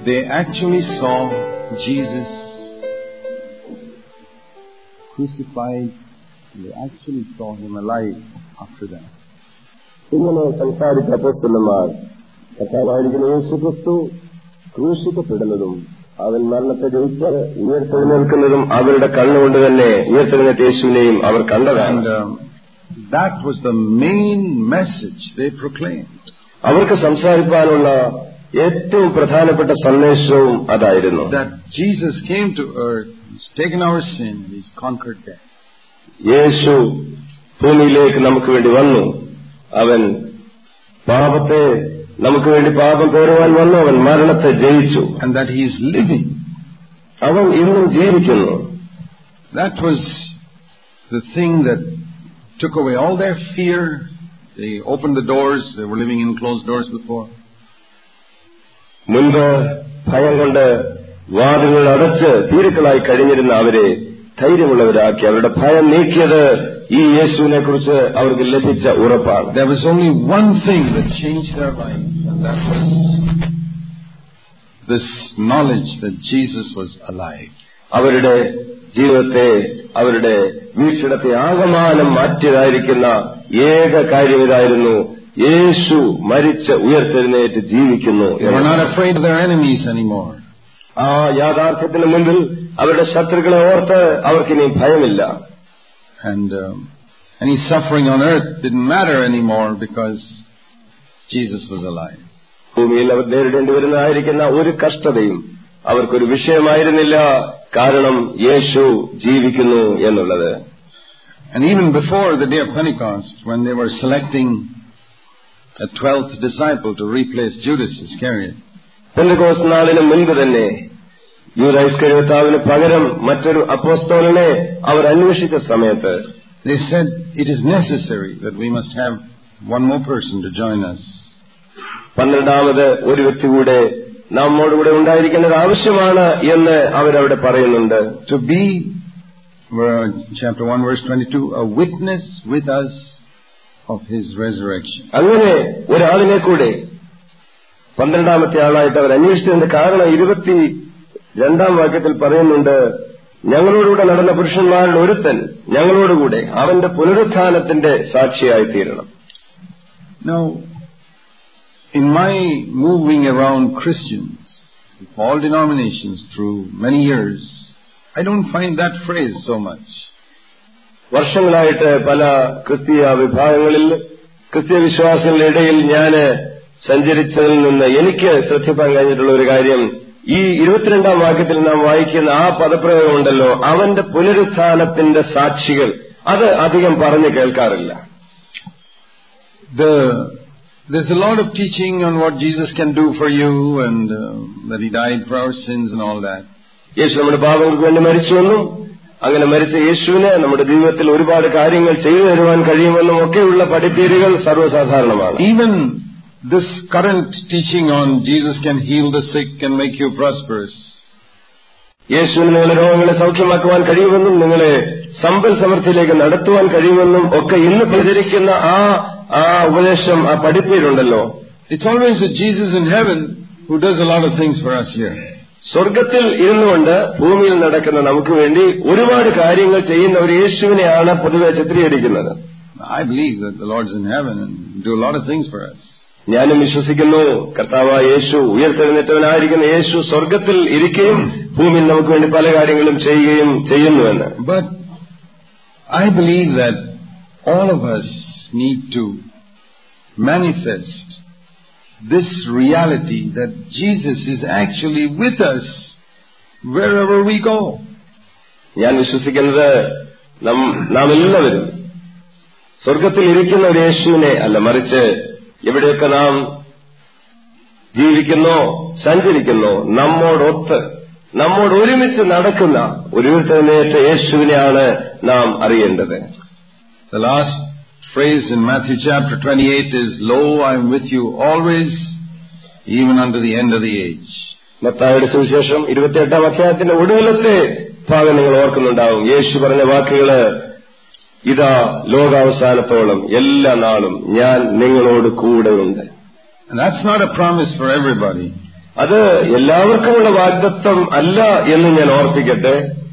they actually saw Jesus crucified. They actually saw him alive after that. ഇങ്ങനെ സംസാരിച്ച അപ്പോസ്തലന്മാർ കർത്താവായിരിക്കുന്ന യേശു ക്രിസ്തു ക്രൂശിക്കപ്പെടുന്നതും അവൻ മരണത്തെ ജയിച്ച് ഉയർത്തെഴുന്നേൽക്കുന്നതും അവരുടെ കണ്ണുകൊണ്ട് തന്നെ ഉയർത്തെഴുന്നേറ്റ യേശുവിനെയും അവർ കണ്ടതാണ് And um, that was the main message they proclaimed. അവർക്ക് സംസാരിക്കാനുള്ള ഏറ്റവും പ്രധാനപ്പെട്ട സന്ദേശവും അതായിരുന്നു That Jesus came to earth, He's taken our sin, and He's conquered death. യേശു ഭൂമിയിലേക്ക് നമുക്ക് വേണ്ടി വന്നു അവൻ പാപത്തെ നമുക്ക് വേണ്ടി പാപം പേറുവാൻ വന്നു അവൻ മരണത്തെ ജയിച്ചു And that He is living. അവൻ ഇന്നും ജീവിക്കുന്നു That was the thing that took away all their fear. They opened the doors. They were living in closed doors before. മുൻപ് ഭയം കൊണ്ട് വാതിലുകൾ അടച്ച് തീരുക്കളായി കഴിഞ്ഞിരുന്ന അവരെ ധൈര്യമുള്ളവരാക്കി അവരുടെ ഭയം നീക്കിയത് ഈ യേശുവിനെ കുറിച്ച് അവർക്ക് ലഭിച്ച ഉറപ്പാണ് There was only one thing that changed their life, and that was this knowledge that Jesus was alive. അവരുടെ ജീവിതത്തെ അവരുടെ വീക്ഷിടത്തെ ആകമാനം മാറ്റിയതായിരിക്കുന്ന ഏക കാര്യം ഇതായിരുന്നു യേശു മരിച്ച് ഉയർത്തെഴുന്നേറ്റ് ജീവിക്കുന്നു They were എന്നുള്ളത്. not afraid of their enemies anymore. ആ യാഥാർത്ഥ്യത്തിന് മുമ്പിൽ അവരുടെ ശത്രുക്കളെ ഓർത്ത് അവർക്കിനി ഭയമില്ല And um, any suffering on earth didn't matter anymore because Jesus was alive. ഭൂമിയിൽ അവർ നേരിടേണ്ടി വരുന്നതായിരിക്കുന്ന ഒരു കഷ്ടതയും അവർക്കൊരു വിഷയമായിരുന്നില്ല കാരണം യേശു ജീവിക്കുന്നു എന്നുള്ളത് And even before the day of Pentecost, when they were selecting a twelfth disciple to replace Judas Iscariot, പെന്തകോസ് നാളിന് മുൻപ് തന്നെ യൂതൈസ്കര്യോത്താവിന് പകരം മറ്റൊരു അപ്പോസ്തോലിനെ അവർ അന്വേഷിച്ച സമയത്ത് they said it is necessary that we must have one more person to join us. പന്ത്രണ്ടാമത് ഒരു വ്യക്തി കൂടെ നമ്മോടുകൂടെ ഉണ്ടായിരിക്കേണ്ടത് ആവശ്യമാണ് എന്ന് അവരവിടെ പറയുന്നുണ്ട് To be, uh, chapter 1 verse 22, a witness with us of his resurrection. അങ്ങനെ ഒരാളിനെ കൂടെ പന്ത്രണ്ടാമത്തെ ആളായിട്ട് അവർ അന്വേഷിച്ചതിന്റെ കാരണം ഇരുപത്തി രണ്ടാം വാക്യത്തിൽ പറയുന്നുണ്ട് ഞങ്ങളോടുകൂടെ നടന്ന പുരുഷന്മാരുടെ ഒരുത്തൻ ഞങ്ങളോടുകൂടെ അവന്റെ പുനരുത്ഥാനത്തിന്റെ സാക്ഷിയായി തീരണം Now, in my moving around Christians, of all denominations through many years, I don't find that phrase so much. വർഷങ്ങളായിട്ട് പല ക്രിസ്തീയ വിഭാഗങ്ങളിൽ ക്രിസ്തീയ വിശ്വാസികളുടെ ഇടയിൽ ഞാൻ സഞ്ചരിച്ചതിൽ നിന്ന് എനിക്ക് ശ്രദ്ധിപ്പാൻ കഴിഞ്ഞിട്ടുള്ള ഒരു കാര്യം ഈ ഇരുപത്തിരണ്ടാം വാക്യത്തിൽ നാം വായിക്കുന്ന ആ പദപ്രയോഗം ഉണ്ടല്ലോ അവന്റെ പുനരുത്ഥാനത്തിന്റെ സാക്ഷികൾ അത് അധികം പറഞ്ഞു കേൾക്കാറില്ല The, there's a lot of teaching on what Jesus can do for you and uh, that He died for our sins and all that. യേശു നമ്മുടെ പാപങ്ങൾക്ക് വേണ്ടി മരിച്ചുവെന്നും അങ്ങനെ മരിച്ച യേശുവിന് നമ്മുടെ ജീവിതത്തിൽ ഒരുപാട് കാര്യങ്ങൾ ചെയ്തു തരുവാൻ കഴിയുമെന്നും ഒക്കെയുള്ള പഠിപ്പീരുകൾ സർവ്വസാധാരണമാണ് Even this current teaching on Jesus can heal the sick and make you prosperous. യേശുവിന് നിങ്ങളുടെ രോഗങ്ങളെ സൗഖ്യമാക്കുവാൻ കഴിയുമെന്നും നിങ്ങളെ സമ്പൽ സമൃദ്ധിയിലേക്ക് നടത്തുവാൻ കഴിയുമെന്നും ഒക്കെ ഇന്ന് പ്രചരിക്കുന്ന ആ ആ ഉപദേശം ആ പഠിപ്പീരുണ്ടല്ലോ It's always the Jesus in heaven who does a lot of things for us here. സ്വർഗത്തിൽ ഇരുന്നുകൊണ്ട് ഭൂമിയിൽ നടക്കുന്ന നമുക്ക് വേണ്ടി ഒരുപാട് കാര്യങ്ങൾ ചെയ്യുന്ന ഒരു യേശുവിനെയാണ് പൊതുവെ ചിത്രീകരിക്കുന്നത് I believe that the Lord's in heaven and do a lot of things for us. ഞാനും വിശ്വസിക്കുന്നു കർത്താവായ യേശു ഉയർത്തെഴുന്നേറ്റവനായിരിക്കുന്ന യേശു സ്വർഗത്തിൽ ഇരിക്കുകയും ഭൂമിയിൽ നമുക്ക് വേണ്ടി പല കാര്യങ്ങളും ചെയ്യുകയും ചെയ്യുന്നുവെന്ന് But I believe that all of us need to manifest this reality that Jesus is actually with us wherever we go. ഞാൻ വിശ്വസിക്കുന്നത് നം- നാം എല്ലാവരും സ്വർഗത്തിൽ ഇരിക്കുന്ന ഒരു യേശുവിനെ അല്ല മറിച്ച് എവിടെയൊക്കെ നാം ജീവിക്കുന്നോ സഞ്ചരിക്കുന്നോ നമ്മോടൊത്ത് നമ്മോട് ഒരുമിച്ച് നടക്കുന്ന ഒരു ഉയർത്തെഴുന്നേറ്റ യേശുവിനെയാണ് നാം അറിയേണ്ടത് The last phrase in Matthew chapter 28 is, Lo, I am with you always, even unto the end of the age. മത്തായുടെ സുവിശേഷം ഇരുപത്തിയെട്ടാം അധ്യായത്തിന്റെ ഒടുവിലത്തെ ഭാഗം നിങ്ങൾ ഓർക്കുന്നുണ്ടാവും യേശു പറഞ്ഞ വാക്കുകള് ഇതാ ലോകാവസാനത്തോളം എല്ലാ നാളും ഞാൻ നിങ്ങളോട് കൂടെയുണ്ട് And that's not a promise for everybody. അത് എല്ലാവർക്കുമുള്ള വാഗ്ദത്വം അല്ല എന്ന് ഞാൻ ഓർപ്പിക്കട്ടെ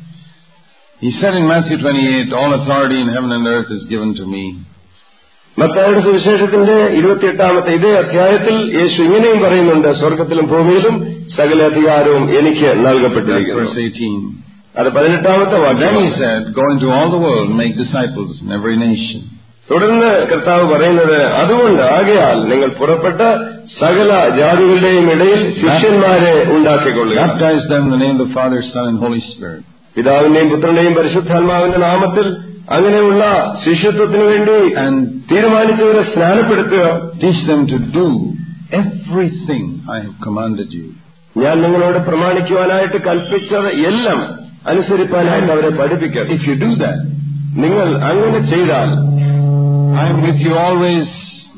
He said in Matthew 28, All authority in heaven and earth is given to me. മത്തായുടെ സുവിശേഷത്തിന്റെ ഇരുപത്തിയെട്ടാമത്തെ ഇതേ അധ്യായത്തിൽ യേശു ഇങ്ങനെയും പറയുന്നുണ്ട് സ്വർഗത്തിലും ഭൂമിയിലും സകല അധികാരവും എനിക്ക് That's നൽകപ്പെട്ടിരിക്കുന്നു verse 18. അത് പതിനെട്ടാമത്തെ Then വാക്യം he said, Go into all the world and make disciples in every nation. തുടർന്ന് കർത്താവ് പറയുന്നത് അതുകൊണ്ട് ആകയാൽ നിങ്ങൾ പുറപ്പെട്ട് സകല ജാതികളുടെയും ഇടയിൽ ശിഷ്യന്മാരെ ഉണ്ടാക്കിക്കൊള്ളുക Baptize them in the name of the Father, Son, and Holy Spirit. പിതാവിന്റെയും പുത്രന്റെയും പരിശുദ്ധാത്മാവിന്റെ നാമത്തിൽ അങ്ങനെയുള്ള ശിഷ്യത്വത്തിനു വേണ്ടി And തീരുമാനിച്ചവരെ സ്നാനപ്പെടുത്തുക teach them to do everything I have commanded you. ഞാൻ നിങ്ങളോട് പ്രമാണിക്കുവാനായിട്ട് കൽപ്പിച്ചത് എല്ലാം അനുസരിപ്പാനായിട്ട് അവരെ പഠിപ്പിക്കുക If you do that, നിങ്ങൾ അങ്ങനെ ചെയ്താൽ I am with you always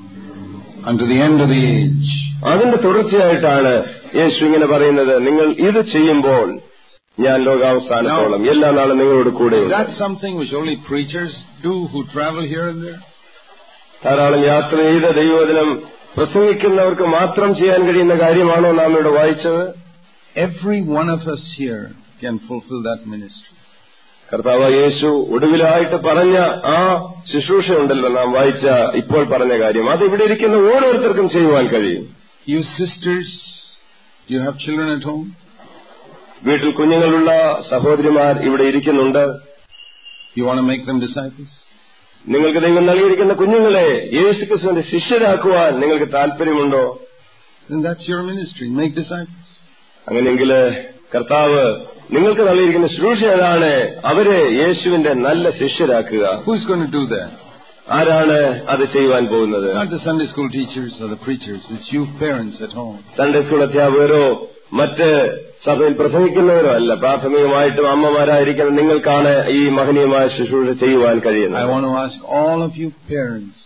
unto the end of the age. അതിന്റെ തുടർച്ചയായിട്ടാണ് യേശു ഇങ്ങനെ പറയുന്നത് നിങ്ങൾ ഇത് ചെയ്യുമ്പോൾ ഞാൻ ലോകാവസാനത്തോളം എല്ലാ നാളും നിങ്ങളോട് കൂടെ Is that something which only preachers do who travel here and there? ധാരാളം യാത്ര ചെയ്ത ദൈവവചനം പ്രസംഗിക്കുന്നവർക്ക് മാത്രം ചെയ്യാൻ കഴിയുന്ന കാര്യമാണോ നാം ഇവിടെ വായിച്ചത് Every one of us here can fulfill that ministry. കർത്താവ് യേശു ഒടുവിലായിട്ട് പറഞ്ഞ ആ ശുശ്രൂഷയുണ്ടല്ലോ നാം വായിച്ച ഇപ്പോൾ പറഞ്ഞ കാര്യം അത് ഇവിടെ ഇരിക്കുന്ന ഓരോരുത്തർക്കും ചെയ്യുവാൻ കഴിയും You sisters, you have children at home? വീട്ടിൽ കുഞ്ഞുങ്ങളുള്ള സഹോദരിമാർ ഇവിടെ ഇരിക്കുന്നുണ്ട് You want to make them disciples? നിങ്ങൾക്ക് ദൈവം നൽകിയിരിക്കുന്ന കുഞ്ഞുങ്ങളെ യേശു ക്രിസ്തുവിന്റെ ശിഷ്യരാക്കുവാൻ നിങ്ങൾക്ക് താല്പര്യമുണ്ടോ Then that's your ministry. Make disciples. അങ്ങനെയെങ്കിൽ കർത്താവ് നിങ്ങൾക്ക് നൽകിയിരിക്കുന്ന ശുശ്രൂഷ ഏതാണ് അവരെ യേശുവിന്റെ നല്ല ശിഷ്യരാക്കുക Who's going to do that? ആരാണ് അത് ചെയ്യുവാൻ പോകുന്നത് Not the Sunday school teachers or the preachers. It's you parents at home. Sunday school അധ്യാപകരോ മറ്റ് സഭയിൽ പ്രസംഗിക്കുന്നവരോ അല്ല പ്രാഥമികമായിട്ടും അമ്മമാരായിരിക്കുന്ന നിങ്ങൾക്കാണ് ഈ മഹനീയമായ ശുശ്രൂഷ ചെയ്യുവാൻ I കഴിയുന്നത് want to ask all of you parents,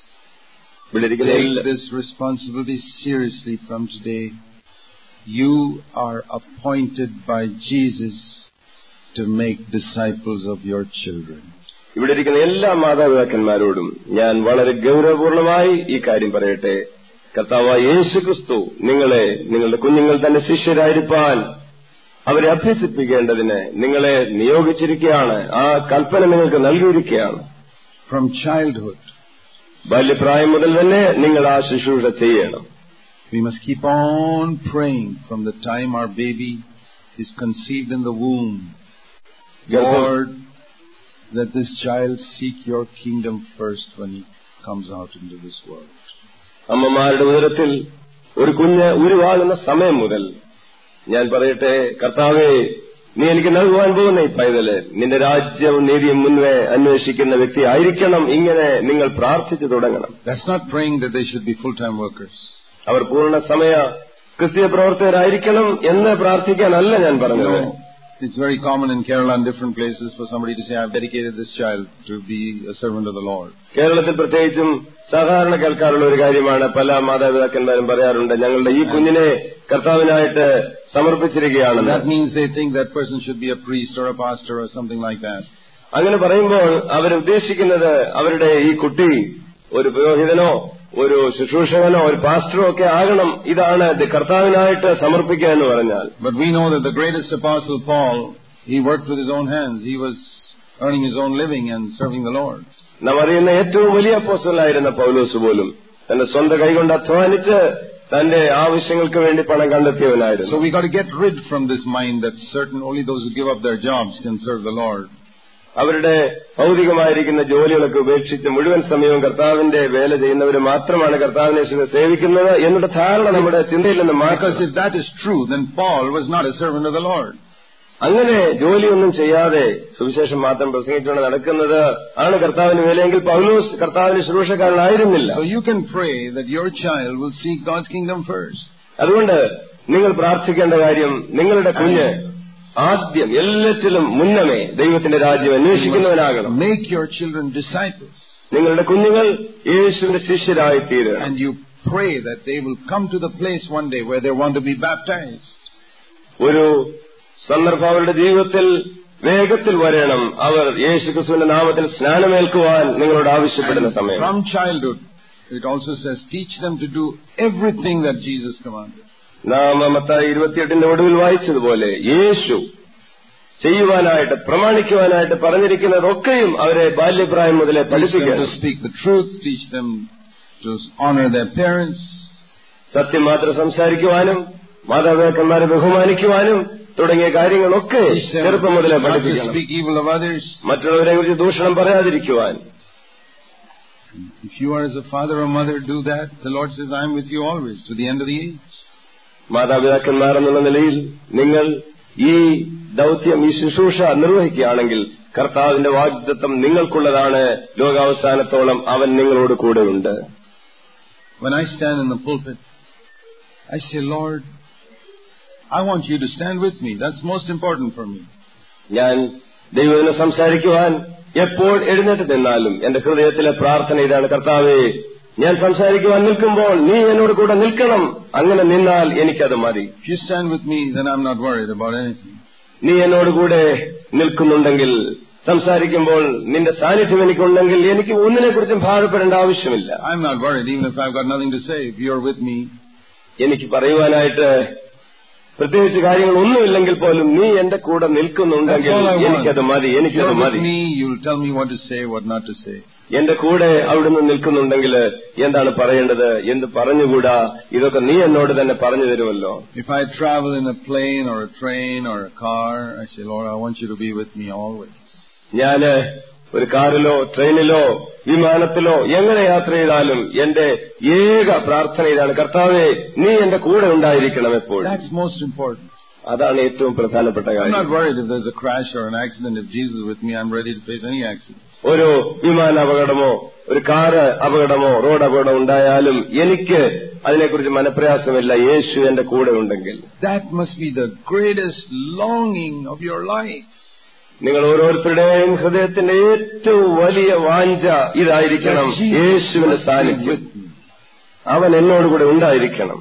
ഇവിടെ ഇരിക്കുന്ന take എല്ലാ- this responsibility seriously from today. You are appointed by Jesus to make disciples of your children. ഇവിടെ ഇരിക്കുന്ന എല്ലാ മാതാപിതാക്കന്മാരോടും ഞാൻ വളരെ ഗൗരവപൂർണമായി ഈ കാര്യം പറയട്ടെ കർത്താവ് യേശു ക്രിസ്തു നിങ്ങളെ നിങ്ങളുടെ കുഞ്ഞുങ്ങൾ തന്നെ ശിഷ്യരായിരിക്കാൻ അവരെ അഭ്യസിപ്പിക്കേണ്ടതിന് നിങ്ങളെ നിയോഗിച്ചിരിക്കുകയാണ് ആ കൽപ്പന നിങ്ങൾക്ക് നൽകിയിരിക്കുകയാണ് From childhood, ബാല്യപ്രായം മുതൽ തന്നെ നിങ്ങൾ ആ ശുശ്രൂഷ ചെയ്യണം we must keep on praying from the time our baby is conceived in the womb. Lord, let this child seek your kingdom first when he comes out into this world. അമ്മമാരുടെ ഉദരത്തിൽ ഒരു കുഞ്ഞ് ഉരുവാകുന്ന സമയം മുതൽ ഞാൻ പറയട്ടെ കർത്താവേ നീ എനിക്ക് നൽകുവാൻ പോകുന്ന ഈ പൈതല് നിന്റെ രാജ്യവും നീതിയും മുൻപേ അന്വേഷിക്കുന്ന വ്യക്തി ആയിരിക്കണം ഇങ്ങനെ നിങ്ങൾ പ്രാർത്ഥിച്ചു തുടങ്ങണം That's not praying that they should be full-time workers. അവർ പൂർണ്ണ സമയ ക്രിസ്തീയ പ്രവർത്തകരായിരിക്കണം എന്ന് പ്രാർത്ഥിക്കാനല്ല ഞാൻ You പറഞ്ഞത് know, it's very common in Kerala and different places for somebody to say, I've dedicated this child to be a servant of the Lord. കേരളത്തിൽ പ്രത്യേകിച്ചും സാധാരണ കേൾക്കാറുള്ള ഒരു കാര്യമാണ് പല മാതാപിതാക്കന്മാരും പറയാറുണ്ട് ഞങ്ങളുടെ ഈ കുഞ്ഞിനെ കർത്താവിനായിട്ട് സമർപ്പിച്ചിരിക്കുകയാണെന്ന് That means they think that person should be a priest or a pastor or something like that. അങ്ങനെ പറയുമ്പോൾ അവരുദ്ദേശിക്കുന്നത് അവരുടെ ഈ കുട്ടി ഒരു പുരോഹിതനോ ഒരു ശുശ്രൂഷകനോ ഒരു പാസ്റ്ററോ ഒക്കെ ആകണം ഇതാണ് ഇത് കർത്താവിനായിട്ട് സമർപ്പിക്കുക എന്ന് പറഞ്ഞാൽ But we know that the greatest apostle Paul, he worked with his own hands. He was earning his own living and serving the Lord. നാം അറിയുന്ന ഏറ്റവും വലിയ അപ്പോസ്റ്റലായിരുന്ന പൗലോസ് പോലും തന്റെ സ്വന്തം കൈകൊണ്ട് അധ്വാനിച്ച് തന്റെ ആവശ്യങ്ങൾക്ക് വേണ്ടി പണം So കണ്ടെത്തിയവനായിരുന്നു we got to get rid from this mind that certain only those who give up their jobs can serve the Lord. അവരുടെ ഭൗതികമായിരിക്കുന്ന ജോലികളൊക്കെ ഉപേക്ഷിച്ച് മുഴുവൻ സമയവും കർത്താവിന്റെ വേല ചെയ്യുന്നവർ മാത്രമാണ് കർത്താവിനെ യേശുവിനെ സേവിക്കുന്നത് എന്നുള്ള ധാരണ നമ്മുടെ ചിന്തയിൽ നിന്ന് Because മാറ്റം if that is true, then Paul was not a servant of the Lord. അങ്ങനെ ജോലിയൊന്നും ചെയ്യാതെ സുവിശേഷം മാത്രം പ്രസംഗിച്ചുകൊണ്ട് നടക്കുന്നത് ആണ് കർത്താവിന് വേലയെങ്കിൽ പൗലോസ് കർത്താവിന് ശുശ്രൂഷക്കാരനായിരുന്നില്ല So you can pray that your child will seek God's kingdom first. അതുകൊണ്ട് നിങ്ങൾ പ്രാർത്ഥിക്കേണ്ട കാര്യം നിങ്ങളുടെ കുഞ്ഞ് ആദ്യം എല്ലാറ്റിലും മുന്നമേ ദൈവത്തിന്റെ രാജ്യം അന്വേഷിക്കുന്നവനാകണം Make your children disciples. നിങ്ങളുടെ കുഞ്ഞുങ്ങൾ യേശുവിന്റെ ശിഷ്യരായി തീരുക And you pray that they will come to the place one day where they want to be baptized. ഒരു സന്ദർഭം അവരുടെ ജീവിതത്തിൽ വേഗത്തിൽ വരണം അവർ യേശു ക്രിസ്തുവിന്റെ നാമത്തിൽ സ്നാനമേൽക്കുവാൻ നിങ്ങളോട് ആവശ്യപ്പെടുന്ന സമയം From childhood, it also says, teach them to do everything that Jesus commanded. നാം മത്തായി ഇരുപത്തിയെട്ടിന്റെ ഒടുവിൽ വായിച്ചതുപോലെ യേശു ചെയ്യുവാനായിട്ട് പ്രമാണിക്കുവാനായിട്ട് പറഞ്ഞിരിക്കുന്നതൊക്കെയും അവരെ ബാല്യപ്രായം മുതലേ Teach them പഠിപ്പിക്കുക to speak the truth, teach them to honor their parents, സത്യം മാത്രം സംസാരിക്കുവാനും മാതാപിതാക്കന്മാരെ ബഹുമാനിക്കുവാനും തുടങ്ങിയ കാര്യങ്ങളൊക്കെ teach them ചെറുപ്പം മുതലേ not to പഠിപ്പിക്കണം speak evil of others. മറ്റുള്ളവരെ കുറിച്ച് ദൂഷണം പറയാതിരിക്കുവാൻ If you are as a father or mother, do that. The Lord says, I am with you always to the end of the age. മാതാപിതാക്കന്മാർ എന്നുള്ള നിലയിൽ നിങ്ങൾ ഈ ദൗത്യം ഈ ശുശ്രൂഷ നിർവഹിക്കുകയാണെങ്കിൽ കർത്താവിന്റെ വാഗ്ദത്വം നിങ്ങൾക്കുള്ളതാണ് ലോകാവസാനത്തോളം അവൻ നിങ്ങളോട് കൂടെയുണ്ട് When I stand in the pulpit, I say, Lord, I want you to stand with me. That's most important for me. ഞാൻ ദൈവത്തിന് സംസാരിക്കുവാൻ എപ്പോൾ എഴുന്നേറ്റ് നിന്നാലും എന്റെ ഹൃദയത്തിലെ പ്രാർത്ഥന ഇതാണ് കർത്താവേ ഞാൻ സംസാരിക്കുവാൻ നിൽക്കുമ്പോൾ നീ എന്നോട് കൂടെ നിൽക്കണം അങ്ങനെ നിന്നാൽ എനിക്കത് മതി If you stand with me, then I'm not worried about anything. നീ എന്നോട് കൂടെ നിൽക്കുന്നുണ്ടെങ്കിൽ സംസാരിക്കുമ്പോൾ നിന്റെ സാന്നിധ്യം എനിക്കുണ്ടെങ്കിൽ എനിക്ക് ഒന്നിനെക്കുറിച്ചും ഭാരപ്പെടേണ്ട ആവശ്യമില്ല I'm not worried even if I've got nothing to say. If you're with me, എനിക്ക് പറയുവാനായിട്ട് പ്രത്യേകിച്ച് കാര്യങ്ങൾ ഒന്നുമില്ലെങ്കിൽ പോലും നീ എന്റെ കൂടെ that's നിൽക്കുന്നുണ്ടെങ്കിൽ all I want. എനിക്കത് മതി If എനിക്കത് you're with മതി me, you'll tell me what to say, what not to say. എന്റെ കൂടെ അവിടുന്ന് നിൽക്കുന്നുണ്ടെങ്കിൽ എന്താണ് പറയേണ്ടത് എന്ത് പറഞ്ഞുകൂടാ ഇതൊക്കെ നീ എന്നോട് തന്നെ പറഞ്ഞു തരുമല്ലോ If I travel in a plane or a train or a car, I say, Lord, I want you to be with me always. ഞാന് ഒരു കാറിലോ ട്രെയിനിലോ വിമാനത്തിലോ എങ്ങനെ യാത്ര ചെയ്താലും എന്റെ ഏക പ്രാർത്ഥന ഇതാണ് കർത്താവെ നീ എന്റെ കൂടെ ഉണ്ടായിരിക്കണം എപ്പോഴും That's most important. അതാണ് ഏറ്റവും പ്രധാനപ്പെട്ട I'm കാര്യം not worried if there's a crash or an accident. If Jesus is with me, I'm ready to face any accident. ഒരു വിമാന അപകടമോ ഒരു കാറ് അപകടമോ റോഡ് അപകടം ഉണ്ടായാലും എനിക്ക് അതിനെക്കുറിച്ച് മനപ്രയാസമില്ല യേശു എന്റെ കൂടെ ഉണ്ടെങ്കിൽ That must be the greatest longing of your life. നിങ്ങൾ ഓരോരുത്തരുടെയും ഹൃദയത്തിന്റെ ഏറ്റവും വലിയ വാഞ്ച ഇതായിരിക്കണം That Jesus യേശുവിന്റെ must be സാന്നിധ്യം with me. അവൻ എന്നോട് കൂടെ ഉണ്ടായിരിക്കണം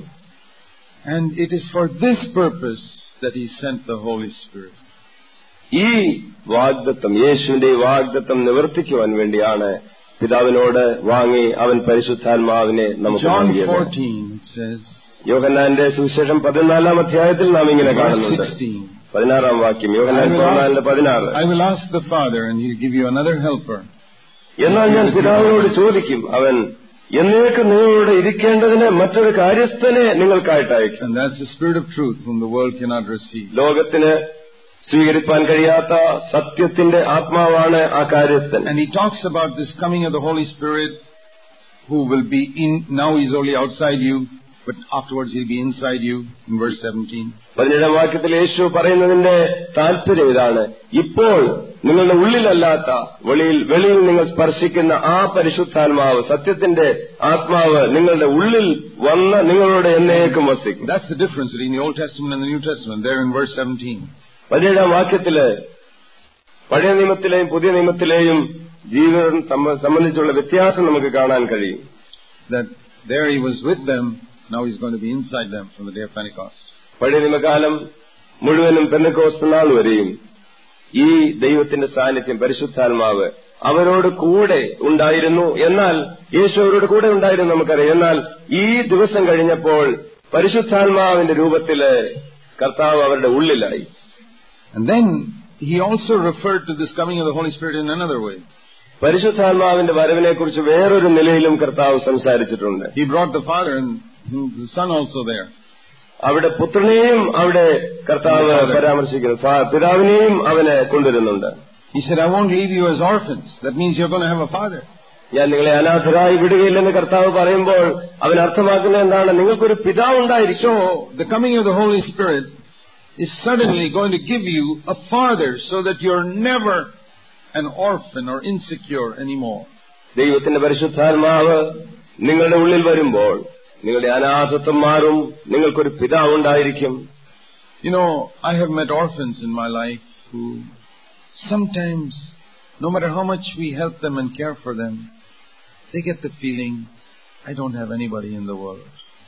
And it is for this purpose that He sent the Holy Spirit. ഈ വാഗ്ദത്വം യേശുവിന്റെ ഈ വാഗ്ദത്വം നിവർത്തിക്കുവാൻ വേണ്ടിയാണ് പിതാവിനോട് വാങ്ങി അവൻ പരിശുദ്ധാത്മാവിനെ നമുക്ക് John നൽകിയത് 14 it says, യോഹന്നാന്റെ സുവിശേഷം പതിനാലാം അധ്യായത്തിൽ നാം ഇങ്ങനെ verse കാണുന്നുണ്ട് 16, പതിനാറാം വാക്യം I യോഹന്നാൻ will, പതിനാലിന്റെ ask, പതിനാറ് I will ask the Father and He'll give you another helper. എന്നാൽ ഞാൻ പിതാവിനോട് ചോദിക്കും അവൻ എന്നേക്ക് നിങ്ങളോട് ഇരിക്കേണ്ടതിന് മറ്റൊരു കാര്യസ്ഥനെ നിങ്ങൾക്കായിട്ട് അയക്കും And that's the Spirit of truth whom the world cannot receive. ലോകത്തിന് സ്വീകരിപ്പാൻ കഴിയാത്ത സത്യത്തിന്റെ ആത്മാവാണ് ആ കാര്യസ്ഥൻ And he talks about this coming of the Holy Spirit who will be in, now he's only outside you, but afterwards he'll be inside you in verse 17. പതിനേഴാം വാക്യത്തിൽ യേശു പറയുന്നതിന്റെ താല്പര്യം ഇതാണ് ഇപ്പോൾ നിങ്ങളുടെ ഉള്ളിലല്ലാത്ത വെളിയിൽ വെളിയിൽ നിങ്ങൾ സ്പർശിക്കുന്ന ആ പരിശുദ്ധാത്മാവ് സത്യത്തിന്റെ ആത്മാവ് നിങ്ങളുടെ ഉള്ളിൽ വന്ന് നിങ്ങളോട് എന്നേക്കും വസിക്കും That's the difference between the Old Testament and the New Testament, there in verse 17. പതിനേഴാം വാക്യത്തില് പഴയ നിയമത്തിലെയും പുതിയ നിയമത്തിലെയും ജീവിതം സംബ- സംബന്ധിച്ചുള്ള വ്യത്യാസം നമുക്ക് കാണാൻ കഴിയും That there he was with them, now he's going to be inside them from the day of Pentecost. പഴയ നിയമകാലം മുഴുവനും പെന്തക്കോസ്ത് നാൾ വരെയും ഈ ദൈവത്തിന്റെ സാന്നിധ്യം പരിശുദ്ധാത്മാവ് അവരോട് കൂടെ ഉണ്ടായിരുന്നു എന്നാൽ യേശു അവരോട് കൂടെ ഉണ്ടായിരുന്നു നമുക്കറിയാം എന്നാൽ ഈ ദിവസം കഴിഞ്ഞപ്പോൾ പരിശുദ്ധാത്മാവിന്റെ രൂപത്തില് കർത്താവ് അവരുടെ ഉള്ളിലായി And then he also referred to this coming of the Holy Spirit in another way. പരിശുദ്ധാത്മാവിന്റെ വരവിനെക്കുറിച്ച് വേറൊരു നിലയിലും കർത്താവ് സംസാരിച്ചിട്ടുണ്ട് He brought the Father and the Son also there. അവിടെ പുത്രനെയും അവിടെ കർത്താവ് പരാമർശിക്കുന്നു ഫാ- പിതാവിനെയും അവന് കൊണ്ടുവരുന്നുണ്ട് He said, I won't leave you as orphans. That means you're going to have a father. ഞാൻ നിങ്ങളെ അനാഥരായി വിടുകയില്ലെന്ന് കർത്താവ് പറയുമ്പോൾ അവൻ അർത്ഥമാക്കുന്നത് എന്താണ് നിങ്ങൾക്കൊരു പിതാവുണ്ടായിരിക്കും So, the coming of the Holy Spirit is suddenly going to give you a father so that you're never an orphan or insecure anymore. ദൈവത്തിന്റെ പരിശുദ്ധാത്മാവ് നിങ്ങളുടെ ഉള്ളിൽ വരുമ്പോൾ നിങ്ങളുടെ അനാഥത്വം മാറും നിങ്ങൾക്കൊരു പിതാവുണ്ടായിരിക്കും You know, I have met orphans in my life who sometimes, no matter how much we help them and care for them, they get the feeling, I don't have anybody in the world.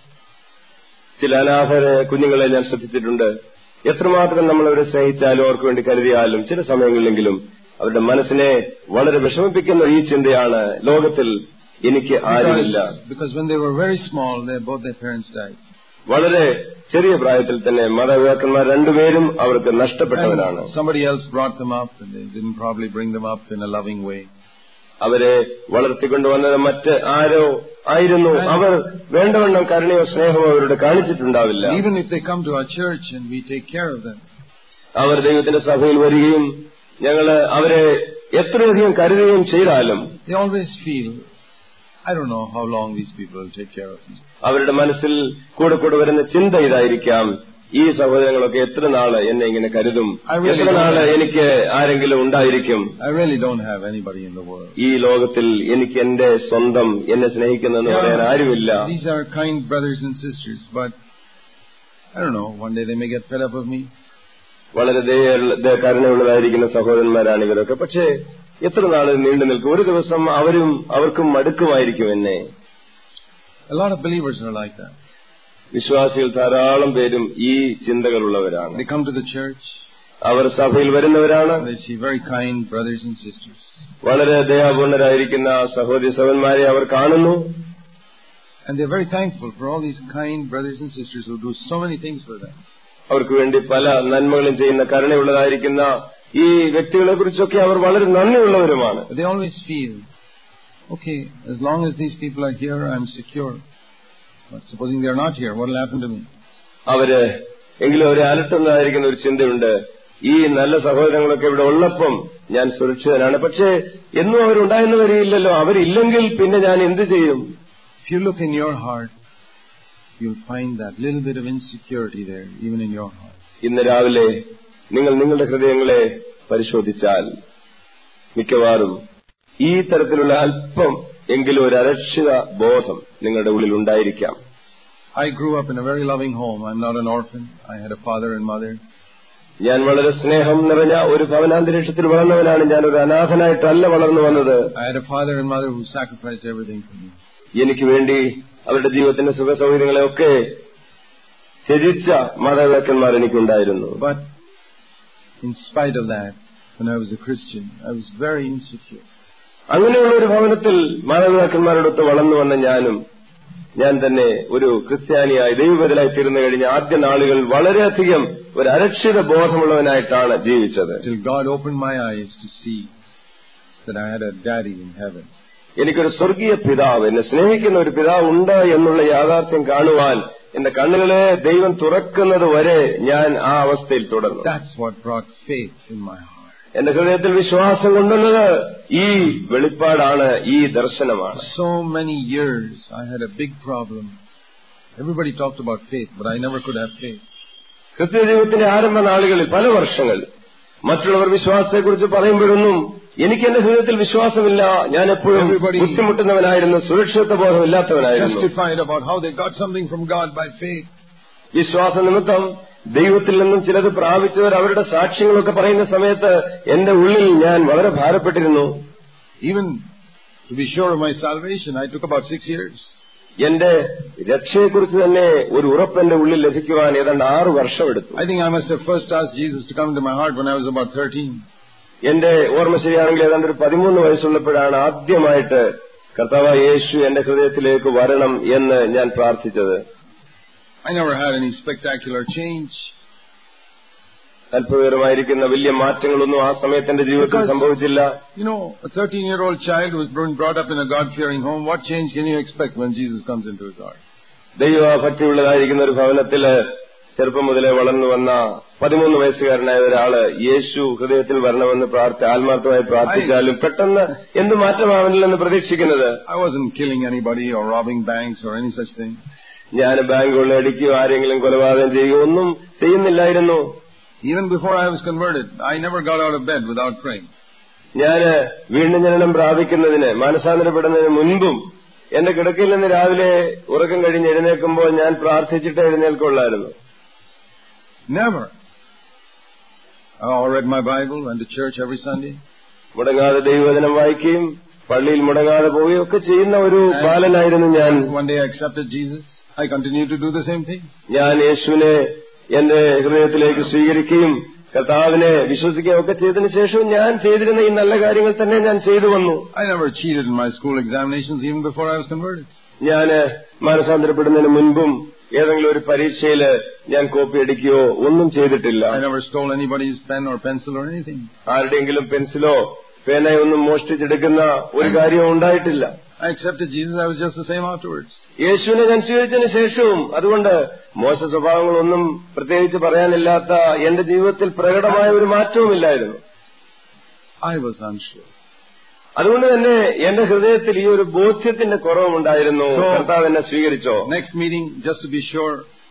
ചില അനാഥരെ കുഞ്ഞുങ്ങളെ ഞാൻ ശ്രദ്ധിച്ചിട്ടുണ്ട് എത്രമാത്രം നമ്മൾ അവരെ സ്നേഹിച്ചാലും അവർക്ക് വേണ്ടി കരുതിയാലും ചില സമയങ്ങളിലെങ്കിലും അവരുടെ മനസ്സിനെ വളരെ വിഷമിപ്പിക്കുന്ന ഈ ചിന്തയാണ് ലോകത്തിൽ എനിക്ക് ആരുമില്ല Because, because when they were very small, they, both their parents died. വളരെ ചെറിയ പ്രായത്തിൽ തന്നെ മാതാപിതാക്കന്മാർ രണ്ടുപേരും അവർക്ക് നഷ്ടപ്പെട്ടവരാണ് And somebody else brought them up, and they didn't probably bring them up in a loving way. അവരെ വളർത്തിക്കൊണ്ടുവന്നത് മറ്റ് ആരോ ആയിരുന്നു അവർ വേണ്ടവണ്ണം കരുണയോ സ്നേഹമോ അവരോട് കാണിച്ചിട്ടുണ്ടാവില്ല Even if they come to our church and we take care of them, അവർ ദൈവത്തിന്റെ സഭയിൽ വരികയും ഞങ്ങൾ അവരെ എത്രയധികം കരുതുകയും ചെയ്താലും they always feel, I don't know how long these people will take care of me. അവരുടെ മനസ്സിൽ കൂടെ കൂടെ വരുന്ന ചിന്ത ഇതായിരിക്കാം ഈ സഹോദരങ്ങളൊക്കെ എത്ര നാള് എന്നെ ഇങ്ങനെ കരുതും I really എത്ര നാള് don't. എനിക്ക് ആരെങ്കിലും ഉണ്ടായിരിക്കും I really don't have anybody in the world. ഈ ലോകത്തിൽ എനിക്ക് എന്റെ സ്വന്തം എന്നെ സ്നേഹിക്കുന്നെന്ന് പറയാൻ ആരുമില്ല these are kind brothers and sisters, but I don't know, one day they may get fed up with me. വളരെ ദയ- ദയ- കരുണയുള്ളതായിരിക്കുന്ന സഹോദരന്മാരാണ് ഇവരൊക്കെ പക്ഷേ എത്ര നാള് നീണ്ടു നിൽക്കും ഒരു ദിവസം അവരും അവർക്കും മടുക്കുമായിരിക്കും എന്നെ A lot of believers are like that. വിശ്വാസികൾ ധാരാളം പേരും ഈ ചിന്തകളുള്ളവരാണ് They come to the church, അവർ സഭയിൽ വരുന്നവരാണ് and they see very kind brothers and sisters. വളരെ ദയാപൂർണരായിരിക്കുന്ന സഹോദരി സഹോദരന്മാരെ അവർ കാണുന്നു And they're very thankful for all these kind brothers and sisters who do so many things for them. അവർക്ക് വേണ്ടി പല നന്മകളും ചെയ്യുന്ന കരുണയുള്ളതായിരിക്കുന്ന ഈ വ്യക്തികളെ കുറിച്ചൊക്കെ അവർ വളരെ നന്ദിയുള്ളവരുമാണ് But they always feel, okay, as long as these people are here, I'm secure. But supposing they're not here, what will happen to me? അവര് എങ്കിലും അവരെ അലട്ടുന്നതായിരിക്കുന്ന ഒരു ചിന്തയുണ്ട് ഈ നല്ല സഹോദരങ്ങളൊക്കെ ഇവിടെ ഉള്ളപ്പം ഞാൻ സുരക്ഷിതനാണ് പക്ഷേ എന്നും അവരുണ്ടായെന്ന് വരികയില്ലല്ലോ അവരില്ലെങ്കിൽ പിന്നെ ഞാൻ എന്ത് ചെയ്യും If you look in your heart, you'll find that little bit of insecurity there, even in your heart. ഇന്ന് രാവിലെ നിങ്ങൾ നിങ്ങളുടെ ഹൃദയങ്ങളെ പരിശോധിച്ചാൽ മിക്കവാറും ഈ തരത്തിലുള്ള അല്പം എങ്കിലും ഒരു അരക്ഷിത ബോധം നിങ്ങളുടെ ഉള്ളിൽ ഉണ്ടായിരിക്കാം I grew up in a very loving home. I'm not an orphan. I had a father and mother. ഞാൻ വളരെ സ്നേഹം നിറഞ്ഞ ഒരു ഭവനാന്തരീക്ഷത്തിൽ വളർന്നവനാണ് ഞാൻ ഒരു അനാഥനായിട്ടല്ല വളർന്നു വന്നത് I had a father and mother who sacrificed everything for me. എനിക്ക് വേണ്ടി അവരുടെ ജീവിതത്തിന്റെ സുഖ സൗകര്യങ്ങളെയൊക്കെ ത്യജിച്ച മാതാപിതാക്കന്മാർ എനിക്കുണ്ടായിരുന്നു But in spite of that, when I was a Christian, I was very insecure. അങ്ങനെയുള്ള ഒരു ഭവനത്തിൽ മാതാപിതാക്കന്മാരോടൊത്ത് വളർന്നു വന്ന ഞാനും ഞാൻ തന്നെ ഒരു ക്രിസ്ത്യാനിയായി ദൈവബദലായി തീർന്നു കഴിഞ്ഞ ആദ്യ നാളുകൾ വളരെയധികം ഒരു അരക്ഷിത ബോധമുള്ളവനായിട്ടാണ് ജീവിച്ചത് Till God opened my eyes to see that I had a daddy in heaven. എനിക്കൊരു സ്വർഗീയ പിതാവ് എന്നെ സ്നേഹിക്കുന്ന ഒരു പിതാവ് ഉണ്ട് എന്നുള്ള യാഥാർത്ഥ്യം കാണുവാൻ എന്റെ കണ്ണുകളെ ദൈവം തുറക്കുന്നത് വരെ ഞാൻ ആ അവസ്ഥയിൽ തുടർന്നു That's what brought faith in my heart. എന്റെ ഹൃദയത്തിൽ വിശ്വാസം കൊണ്ടുവന്നത് ഈ വെളിപ്പാടാണ് ഈ ദർശനമാണ് So many years I had a big problem. Everybody talked about faith, but I never could have faith. ക്രിസ്ത്യ ജീവിതത്തിന്റെ ആരംഭ നാളുകളിൽ പല വർഷങ്ങൾ മറ്റുള്ളവർ വിശ്വാസത്തെക്കുറിച്ച് പറയുമ്പോഴൊന്നും എനിക്ക് എന്റെ ഹൃദയത്തിൽ വിശ്വാസമില്ല ഞാൻ എപ്പോഴും Everybody- ബുദ്ധിമുട്ടുന്നവനായിരുന്നു സുരക്ഷിത ബോധമില്ലാത്തവനായിരുന്നു Justified about how they got something from God by faith. വിശ്വാസ നിമിത്തം ദൈവത്തിൽ നിന്നും ചിലത് പ്രാപിച്ചവർ അവരുടെ സാക്ഷ്യങ്ങളൊക്കെ പറയുന്ന സമയത്ത് എന്റെ ഉള്ളിൽ ഞാൻ വളരെ ഭാരപ്പെട്ടിരുന്നു Even to be sure of my salvation, I took about six years. എന്റെ രക്ഷയെക്കുറിച്ച് തന്നെ ഒരു ഉറപ്പ് എന്റെ ഉള്ളിൽ ലഭിക്കുവാൻ ഏതാണ്ട് ആറു വർഷമെടുത്തു I think I must have first asked Jesus to come into my heart when I was about 13. എന്റെ ഓർമ്മ ശരിയാണെങ്കിൽ ഏതാണ്ട് ഒരു പതിമൂന്ന് വയസ്സുള്ളപ്പോഴാണ് ആദ്യമായിട്ട് കർത്താവ് യേശു എന്റെ ഹൃദയത്തിലേക്ക് വരണം എന്ന് ഞാൻ പ്രാർത്ഥിച്ചത് I never had any spectacular change. അത്ഭുതകരമായിരിക്കുന്ന വലിയ മാറ്റങ്ങളൊന്നും ആ സമയത്ത് എന്റെ ജീവിതത്തിൽ Because- സംഭവിച്ചില്ല You know, a 13 year old child who was been brought up in a God fearing home, what change can you expect when Jesus comes into his heart? ദൈവഭക്തിയുള്ളതായിരിക്കുന്ന ഒരു ഭവനത്തില് ചെറുപ്പം മുതലേ വളർന്നു വന്ന പതിമൂന്ന് വയസ്സുകാരനായ ഒരാള് യേശു ഹൃദയത്തിൽ വരണമെന്ന് പ്രാർത്ഥി ആത്മാർത്ഥമായി പ്രാർത്ഥിച്ചാലും പെട്ടെന്ന് എന്ത് മാറ്റമാവില്ലെന്ന് പ്രതീക്ഷിക്കുന്നത് I wasn't killing anybody or robbing banks or any such thing. ഞാൻ ബാങ്ക് കൊള്ളയടിക്കുകയോ ആരെങ്കിലും കൊലപാതകം ചെയ്യുകയോ ഒന്നും ചെയ്യുന്നില്ലായിരുന്നു Even before I was converted, I never got out of bed without praying. ഞാന് വീണ്ടും ജനനം പ്രാപിക്കുന്നതിന് മാനസാന്തരപ്പെടുന്നതിന് മുൻപും എന്റെ കിടക്കയിൽ നിന്ന് രാവിലെ ഉറക്കം കഴിഞ്ഞ് എഴുന്നേൽക്കുമ്പോൾ ഞാൻ പ്രാർത്ഥിച്ചിട്ട് എഴുന്നേൽക്കുള്ളായിരുന്നു Never. I all read my Bible, went to church every Sunday. മുടങ്ങാതെ ദൈവവചനം വായിക്കുകയും പള്ളിയിൽ മുടങ്ങാതെ പോവുകയും ഒക്കെ ചെയ്യുന്ന ഒരു ബാലനായിരുന്നു ഞാൻ One day I accepted Jesus. I continued to do the same things. ഞാൻ യേശുവിനെ എന്റെ ഹൃദയത്തിലേക്ക് സ്വീകരിക്കുകയും കർത്താവിനെ വിശ്വസിക്കുകയും ഒക്കെ ചെയ്തതിനു ശേഷം ഞാൻ ചെയ്തിരുന്ന ഈ നല്ല കാര്യങ്ങൾ തന്നെ ഞാൻ ചെയ്തു വന്നു I never cheated in my school examinations even before I was converted. ഞാൻ മാനസാന്തരപ്പെടുന്നതിന് മുൻപും ഏതെങ്കിലും ഒരു പരീക്ഷയിൽ ഞാൻ കോപ്പി അടിക്കുകയോ ഒന്നും ചെയ്തിട്ടില്ല I never stole anybody's pen or pencil or anything. ആരുടെയെങ്കിലും പെൻസിലോ പേനയോ ഒന്നും മോഷ്ടിച്ചെടുക്കുന്ന ഒരു കാര്യവും ഉണ്ടായിട്ടില്ല I accepted Jesus. I was just the same afterwards. യേശുവിനെ ഞാൻ സ്വീകരിച്ചതിന് ശേഷവും അതുകൊണ്ട് മോശ സ്വഭാവങ്ങളൊന്നും പ്രത്യേകിച്ച് പറയാനില്ലാത്ത എന്റെ ജീവിതത്തിൽ പ്രകടമായ ഒരു മാറ്റവുമില്ലായിരുന്നു I was unsure. അതുകൊണ്ട് തന്നെ എന്റെ ഹൃദയത്തിൽ ഈ ഒരു ബോധ്യത്തിന്റെ കുറവുണ്ടായിരുന്നു So- കർത്താവ് എന്നെ സ്വീകരിച്ചോ Next meeting, just to be sure,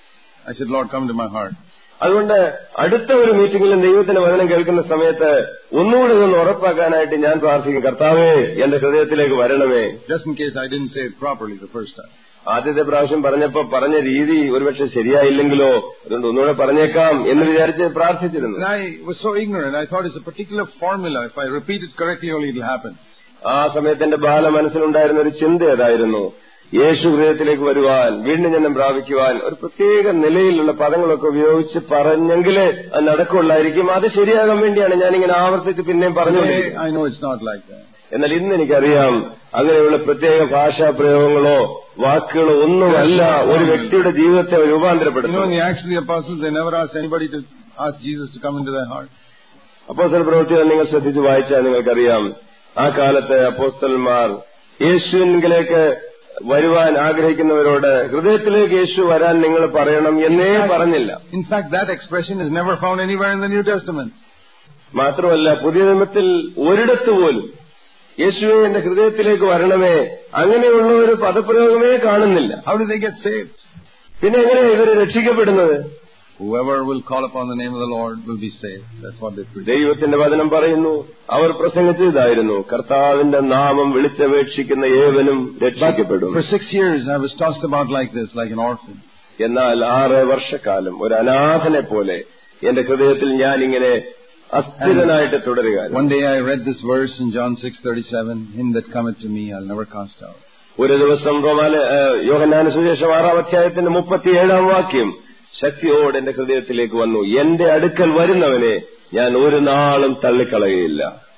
I said, Lord, come to my heart. അതുകൊണ്ട് അടുത്ത ഒരു മീറ്റിംഗിലും ദൈവത്തിന്റെ വചനം കേൾക്കുന്ന സമയത്ത് ഒന്നുകൂടി ഇതൊന്ന് ഉറപ്പാക്കാനായിട്ട് ഞാൻ പ്രാർത്ഥിക്കും കർത്താവേ എന്റെ ഹൃദയത്തിലേക്ക് വരണമേ Just in case I didn't say it properly the first time. ആദ്യത്തെ പ്രാവശ്യം പറഞ്ഞപ്പോ പറഞ്ഞ രീതി ഒരുപക്ഷെ ശരിയായില്ലെങ്കിലോ അതുകൊണ്ട് ഒന്നുകൂടെ പറഞ്ഞേക്കാം എന്ന് വിചാരിച്ച് പ്രാർത്ഥിച്ചിരുന്നു And I was so ignorant. I thought it's a particular formula. If I repeat it correctly, only it'll happen. ആ സമയത്ത് എന്റെ ബാല മനസ്സിലുണ്ടായിരുന്ന ഒരു ചിന്ത ഏതായിരുന്നു യേശു ഹൃദയത്തിലേക്ക് വരുവാൻ വീണ്ടും ജന്മം പ്രാപിക്കുവാൻ ഒരു പ്രത്യേക നിലയിലുള്ള പദങ്ങളൊക്കെ ഉപയോഗിച്ച് പറഞ്ഞെങ്കിലേ അത് നടക്കുള്ളായിരിക്കും അത് ശരിയാകാൻ വേണ്ടിയാണ് ഞാനിങ്ങനെ ആവർത്തിച്ച് പിന്നെയും പറഞ്ഞു Today, I know it's not like that. എന്നാൽ ഇന്ന് എനിക്കറിയാം അങ്ങനെയുള്ള പ്രത്യേക ഭാഷാ പ്രയോഗങ്ങളോ വാക്കുകളോ ഒന്നുമല്ല ഒരു വ്യക്തിയുടെ ജീവിതത്തെ You know, in രൂപാന്തരപ്പെടുത്തുന്നത് the Acts of the Apostles, they never asked anybody to ask Jesus to come into their heart. അപ്പോസ്തല പ്രവൃത്തികൾ നിങ്ങൾ ശ്രദ്ധിച്ച് വായിച്ചാൽ നിങ്ങൾക്കറിയാം ആ കാലത്ത് അപ്പോസ്തലന്മാർ യേശുവിലേക്ക് വരുവാൻ ആഗ്രഹിക്കുന്നവരോട് ഹൃദയത്തിലേക്ക് യേശു വരാൻ നിങ്ങൾ പറയണം എന്നേ പറഞ്ഞില്ല In fact, that expression is never found anywhere in the New Testament. മാത്രമല്ല പുതിയ നിയമത്തിൽ ഒരിടത്ത് പോലും യേശുവെ എന്റെ ഹൃദയത്തിലേക്ക് വരണമേ അങ്ങനെയുള്ള ഒരു പദപ്രയോഗമേ കാണുന്നില്ല How did they get saved? പിന്നെ എങ്ങനെയാ ഇവര് രക്ഷിക്കപ്പെടുന്നത് Whoever will call upon the name of the Lord will be saved. That's what they preach. ദൈവത്തിന്റെ വചനം പറയുന്നു അവർ പ്രസംഗിച്ചതായിരുന്നു കർത്താവിന്റെ നാമം വിളിച്ചപേക്ഷിക്കുന്ന ഏവനും രക്ഷിക്കപ്പെടും For six years, I was tossed about like this, like an orphan. എന്നാൽ ആറ് വർഷക്കാലം ഒരു അനാഥനെ പോലെ എന്റെ ഹൃദയത്തിൽ ഞാൻ ഇങ്ങനെ അസ്ഥിരനായിട്ട് തുടരുക One day I read this verse in John 6:37, "Him that cometh to me, I'll never cast out." ഒരു ദിവസം റോമാല യോഹന്നാന സുശേഷം ആറാം അധ്യായത്തിന്റെ മുപ്പത്തിയേഴാം വാക്യം ശക്തിയോടെ എന്റെ ഹൃദയത്തിലേക്ക് വന്നു എന്റെ അടുക്കൽ വരുന്നവനെ ഞാൻ ഒരു നാളും തള്ളിക്കളയുകയില്ല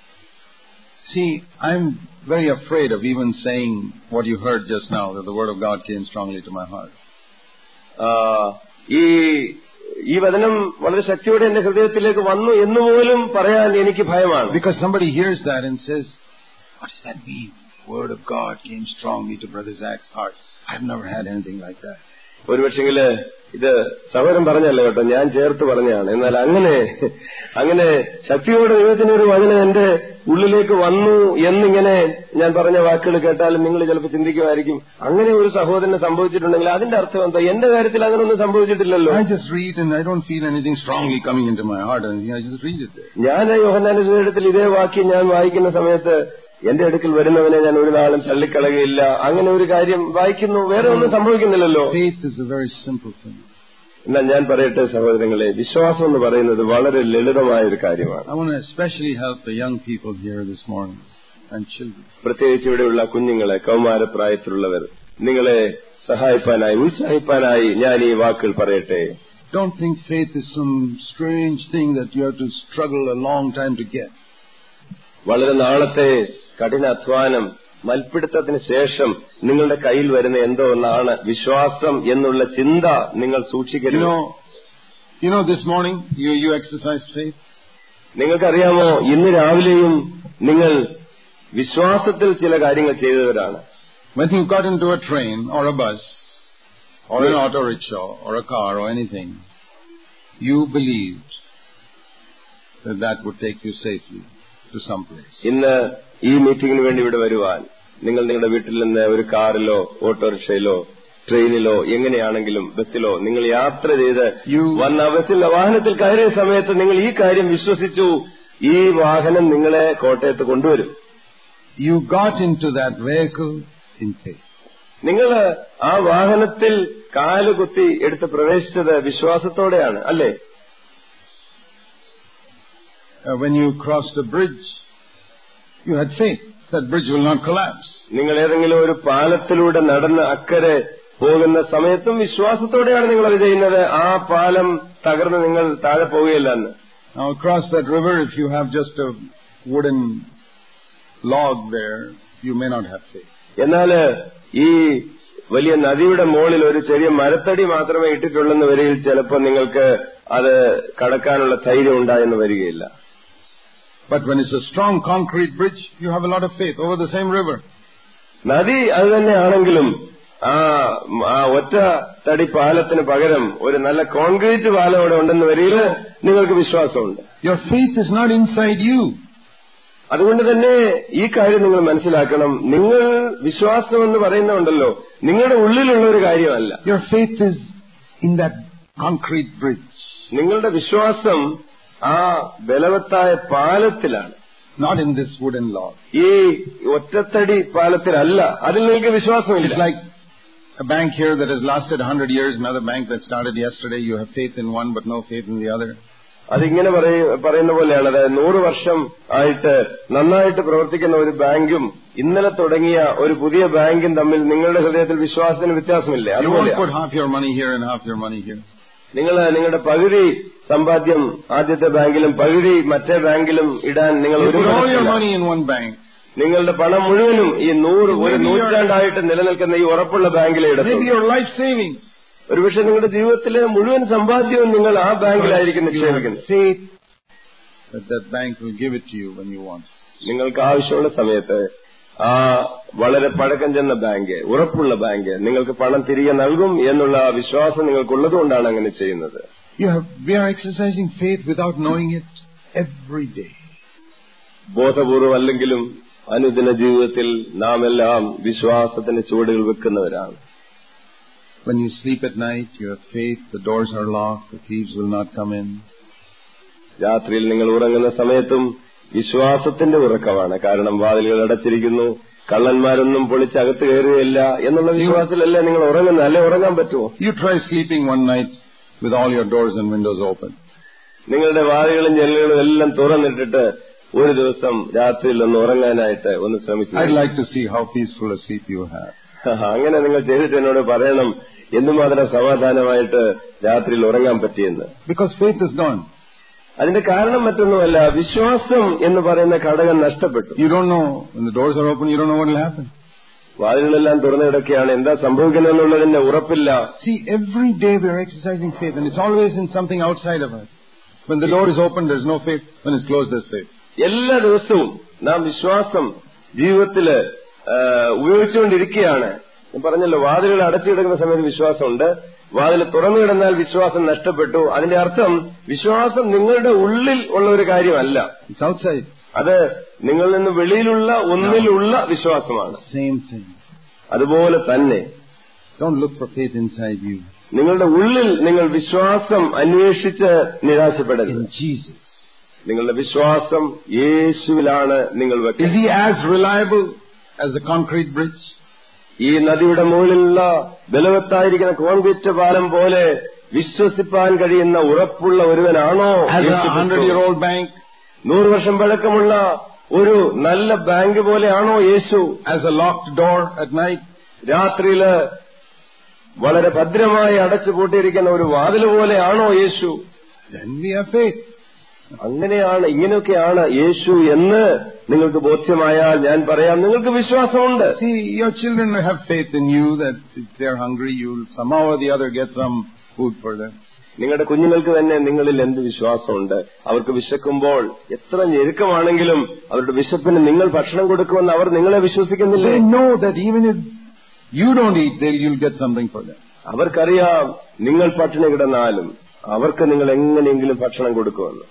See, I'm very afraid of even saying what you heard just now, that the word of God came strongly to my heart. ആ, ഈ ഈ വചനം വളരെ ശക്തിയോടെ എന്റെ ഹൃദയത്തിലേക്ക് വന്നു എന്നുപോലും പറയാൻ എനിക്ക് ഭയമാണ് Because somebody hears that and says, "What does that mean? Word of God came strongly to Brother Zach's heart." I've never had anything like that. ഒരുപക്ഷെങ്കില് ഇത് സഹോദരൻ പറഞ്ഞല്ലോ കേട്ടോ ഞാൻ ചേർത്ത് പറഞ്ഞതാണ് എന്നാൽ അങ്ങനെ അങ്ങനെ ശക്തിയോടെ ദൈവത്തിന് ഒരു വചനം എന്റെ ഉള്ളിലേക്ക് വന്നു എന്നിങ്ങനെ ഞാൻ പറഞ്ഞ വാക്കുകൾ കേട്ടാലും നിങ്ങൾ ചിലപ്പോൾ ചിന്തിക്കുമായിരിക്കും അങ്ങനെ ഒരു സഹോദരന് സംഭവിച്ചിട്ടുണ്ടെങ്കിൽ അതിന്റെ അർത്ഥം എന്താ എന്റെ കാര്യത്തിൽ അങ്ങനെ ഒന്നും സംഭവിച്ചിട്ടില്ലല്ലോ I just read and I don't feel anything strongly coming into my heart or anything. I just read it there. ഞാൻ യോഹന്നാന്റെ സുവിശേഷത്തിൽ ഇതേ വാക്യം ഞാൻ വായിക്കുന്ന സമയത്ത് എന്റെ അടുക്കൽ വരുന്നവനെ ഞാൻ ഒരു നാളും തള്ളിക്കളയുകയില്ല അങ്ങനെ ഒരു കാര്യം വായിക്കുന്നു വേറെ ഒന്നും സംഭവിക്കുന്നില്ലല്ലോ Faith is a very simple thing. എന്നാൽ ഞാൻ പറയട്ടെ സഹോദരങ്ങളെ വിശ്വാസം എന്ന് പറയുന്നത് വളരെ ലളിതമായ ഒരു കാര്യമാണ് I want to especially help the young people here this morning and children. പ്രത്യേകിച്ച് ഇവിടെയുള്ള കുഞ്ഞുങ്ങളെ കൗമാരപ്രായത്തിലുള്ളവർ നിങ്ങളെ സഹായിപ്പാനായി ഉത്സാഹിപ്പാനായി ഞാൻ ഈ വാക്കുകൾ പറയട്ടെ Don't think faith is some strange thing that you have to struggle a long time to get. വളരെ നാളത്തെ കഠിന അധ്വാനം മൽപ്പിടുത്തത്തിന് ശേഷം നിങ്ങളുടെ കയ്യിൽ വരുന്ന എന്തോ ഒന്നാണ് വിശ്വാസം എന്നുള്ള ചിന്ത നിങ്ങൾ You സൂക്ഷിക്കരുത് know, you know, this morning you you exercised faith. നിങ്ങൾക്കറിയാമോ ഇന്ന് രാവിലെയും നിങ്ങൾ വിശ്വാസത്തിൽ ചില കാര്യങ്ങൾ ചെയ്തവരാണ് When you got into a train or a bus or an auto rickshaw or a car or anything, you believed that that would take you safely to some place. ഇന്ന് ഈ മീറ്റിംഗിന് വേണ്ടി ഇവിടെ വരുവാൻ നിങ്ങൾ നിങ്ങളുടെ വീട്ടിൽ നിന്ന് ഒരു കാറിലോ ഓട്ടോറിക്ഷയിലോ ട്രെയിനിലോ എങ്ങനെയാണെങ്കിലും ബസ്സിലോ നിങ്ങൾ യാത്ര ചെയ്ത് You- വന്ന ബസ്സിൽ വാഹനത്തിൽ കയറിയ സമയത്ത് നിങ്ങൾ ഈ കാര്യം വിശ്വസിച്ചു ഈ വാഹനം നിങ്ങളെ കോട്ടയത്ത് കൊണ്ടുവരും You got into that vehicle in faith. നിങ്ങൾ ആ വാഹനത്തിൽ കാലുകുത്തി എടുത്ത് പ്രവേശിച്ചത് വിശ്വാസത്തോടെയാണ് അല്ലേ Uh, when you crossed a bridge, you had faith that bridge will not collapse. നിങ്ങൾ ഏതെങ്കിലും ഒരു പാലത്തിലൂടെ നടന്ന് അക്കരെ പോകുന്ന സമയത്തും വിശ്വാസത്തോടെയാണ് നിങ്ങൾ അത് ചെയ്യുന്നത് ആ പാലം തകർന്ന് നിങ്ങൾ താഴെ പോവുകയില്ല എന്ന് Now across that river, if you have just a wooden log there, you may not have faith. എന്നാൽ ഈ വലിയ നദിയുടെ മുകളിൽ ഒരു ചെറിയ മരത്തടി മാത്രമേ ഇട്ടിട്ടുള്ളെന്ന് വരികയിൽ ചിലപ്പോൾ നിങ്ങൾക്ക് അത് കടക്കാനുള്ള ധൈര്യം ഉണ്ടായെന്ന് വരികയില്ല But when it's a strong concrete bridge, you have a lot of faith over the same river. നദി അത് തന്നെയാണെങ്കിലും ആ ആ ഒറ്റ തടി പാലത്തിന് പകരം ഒരു നല്ല കോൺക്രീറ്റ് പാലം അവിടെ ഉണ്ടെന്ന് വരികയിൽ നിങ്ങൾക്ക് വിശ്വാസമുണ്ട് Your faith is not inside you. അതുകൊണ്ട് തന്നെ ഈ കാര്യം നിങ്ങൾ മനസ്സിലാക്കണം നിങ്ങൾ വിശ്വാസം എന്ന് പറയുന്നുണ്ടല്ലോ നിങ്ങളുടെ ഉള്ളിലുള്ള ഒരു കാര്യമല്ല Your faith is in that concrete bridge, നിങ്ങളുടെ വിശ്വാസം ആ ബലവത്തായ പാലത്തിലാണ് not in this wooden log. ഈ ഒറ്റത്തടി പാലത്തിലല്ല അതിൽ നിങ്ങൾക്ക് വിശ്വാസമില്ല It's like a bank here that has lasted a hundred years, another bank that started yesterday. You have faith in one but no faith in the other. അതിങ്ങനെ പറയ- പറയുന്ന പോലെയാണ് അതായത് നൂറ് വർഷം ആയിട്ട് നന്നായിട്ട് പ്രവർത്തിക്കുന്ന ഒരു ബാങ്കും ഇന്നലെ തുടങ്ങിയ ഒരു പുതിയ ബാങ്കും തമ്മിൽ നിങ്ങളുടെ ഹൃദയത്തിൽ വിശ്വാസത്തിന് വ്യത്യാസമില്ല You അതുപോലെ won't put half your money here and half your money here. നിങ്ങൾ നിങ്ങളുടെ പകുതി സമ്പാദ്യം ആദ്യത്തെ ബാങ്കിലും പകുതി മറ്റേ ബാങ്കിലും ഇടാൻ നിങ്ങൾ You ഒരു put all your മനസ്സില്ല. money in one bank. നിങ്ങളുടെ പണം മുഴുവനും ഈ നൂറ് ഒരു Maybe your- നൂറ്റാണ്ടായിട്ട് നിലനിൽക്കുന്ന ഈ ഉറപ്പുള്ള ബാങ്കിലെ Maybe ഇടത്തുള്ളൂ your life savings. ഒരുപക്ഷെ നിങ്ങളുടെ ജീവിതത്തിലെ മുഴുവൻ സമ്പാദ്യവും നിങ്ങൾ ആ ബാങ്കിലായിരിക്കും You have നിക്ഷേപിക്കുന്നത് faith that that bank will give it to you when you want. നിങ്ങൾക്ക് ആവശ്യമുള്ള സമയത്ത് ആ വളരെ പഴക്കം ചെന്ന ബാങ്ക് ഉറപ്പുള്ള ബാങ്ക് നിങ്ങൾക്ക് പണം തിരികെ നൽകും എന്നുള്ള ആ വിശ്വാസം നിങ്ങൾക്കുള്ളതുകൊണ്ടാണ് അങ്ങനെ ചെയ്യുന്നത് You have, we are exercising faith without knowing it every day. ബോധപൂർവം അല്ലെങ്കിലും അനുദിന ജീവിതത്തിൽ നാം എല്ലാം വിശ്വാസത്തിന് ചുവടുകൾ വെക്കുന്നവരാണ് When you sleep at night, you have faith, the doors are locked, the thieves will not come in. രാത്രിയിൽ നിങ്ങൾ ഉറങ്ങുന്ന സമയത്തും വിശ്വാസത്തിന്റെ ഉറക്കമാണ് കാരണം വാതിലുകൾ അടച്ചിരിക്കുന്നു കള്ളന്മാരൊന്നും പൊളിച്ചകത്ത് കയറുകയില്ല എന്നുള്ള വിശ്വാസത്തിലല്ലേ നിങ്ങൾ ഉറങ്ങുന്നത് അല്ലെ ഉറങ്ങാൻ പറ്റുമോ You try sleeping one night with all your doors and windows open. നിങ്ങളുടെ വാതിലുകളും ജനലുകളും എല്ലാം തുറന്നിട്ടിട്ട് ഒരു ദിവസം രാത്രിയിൽ ഒന്ന് ഉറങ്ങാനായിട്ട് ഒന്ന് ശ്രമിച്ചു I'd like to see how peaceful a sleep you have. അങ്ങനെ നിങ്ങൾ ചെയ്തിട്ട് എന്നോട് പറയണം എന്തുമാത്രം സമാധാനമായിട്ട് രാത്രിയിൽ ഉറങ്ങാൻ പറ്റിയെന്ന് Because faith is gone. അതിന്റെ കാരണം മറ്റൊന്നുമല്ല വിശ്വാസം എന്ന് പറയുന്ന ഘടകം നഷ്ടപ്പെട്ടു You don't know, when the doors are open, you don't know what will happen. വാതിലുകളെല്ലാം തുറന്നു കിടക്കുകയാണ് എന്താ സംഭവിക്കുന്നതെന്നുള്ളതിന്റെ ഉറപ്പില്ല See, every day we are exercising faith, and it's always in something outside of us. When the door is open, there's no faith. When it's closed, there's faith. എല്ലാ ദിവസവും നാം വിശ്വാസം ജീവിതത്തില് ആ, ഉപയോഗിച്ചുകൊണ്ടിരിക്കുകയാണ് ഞാൻ പറഞ്ഞല്ലോ വാതിലുകൾ അടച്ചു കിടക്കുന്ന സമയത്ത് വിശ്വാസമുണ്ട് വാതിൽ തുറന്നു കിടന്നാൽ വിശ്വാസം നഷ്ടപ്പെട്ടു അതിന്റെ അർത്ഥം വിശ്വാസം നിങ്ങളുടെ ഉള്ളിൽ ഉള്ള ഒരു കാര്യമല്ല It's outside. അത് നിങ്ങളിൽ നിന്ന് വെളിയിലുള്ള ഒന്നിലുള്ള വിശ്വാസമാണ് Same thing. അതുപോലെ തന്നെ Don't look for faith inside you. നിങ്ങളുടെ ഉള്ളിൽ നിങ്ങൾ വിശ്വാസം അന്വേഷിച്ച് നിരാശപ്പെടരുത് In Jesus. നിങ്ങളുടെ വിശ്വാസം യേശുവിലാണ് നിങ്ങൾ Is വെക്കുന്നത് He as reliable as the concrete bridge? ഈ നദിയുടെ മുകളിലുള്ള ബലവത്തായിരിക്കുന്ന കോൺക്രീറ്റ് പാലം പോലെ വിശ്വസിപ്പാൻ കഴിയുന്ന ഉറപ്പുള്ള ഒരുവനാണോ As a യേശുക്രിസ്തു? hundred-year-old bank? നൂറ് വർഷം പഴക്കമുള്ള ഒരു നല്ല ബാങ്ക് പോലെയാണോ യേശു As a locked door at night? രാത്രിയില് വളരെ ഭദ്രമായി അടച്ചു പൂട്ടിയിരിക്കുന്ന ഒരു വാതിൽ പോലെയാണോ യേശു Then we have faith. അങ്ങനെയാണ് ഇങ്ങനെയൊക്കെയാണ് യേശു എന്ന് നിങ്ങൾക്ക് ബോധ്യമായാൽ ഞാൻ പറയാം നിങ്ങൾക്ക് വിശ്വാസമുണ്ട് See, your children have faith in you that if they're hungry, you'll somehow or the other get some food for them. നിങ്ങളുടെ കുഞ്ഞുങ്ങൾക്ക് തന്നെ നിങ്ങളിൽ എന്ത് വിശ്വാസമുണ്ട് അവർക്ക് വിശക്കുമ്പോൾ എത്ര ഞെരുക്കമാണെങ്കിലും അവരുടെ വിശപ്പിന് നിങ്ങൾ ഭക്ഷണം കൊടുക്കുമെന്ന് അവർ നിങ്ങളെ വിശ്വസിക്കുന്നില്ലേ They know that even if you don't eat, they'll, you'll get something for them. അവർക്കറിയാം നിങ്ങൾ പട്ടിണി കിടന്നാലും അവർക്ക് നിങ്ങൾ എങ്ങനെയെങ്കിലും ഭക്ഷണം കൊടുക്കുമെന്ന്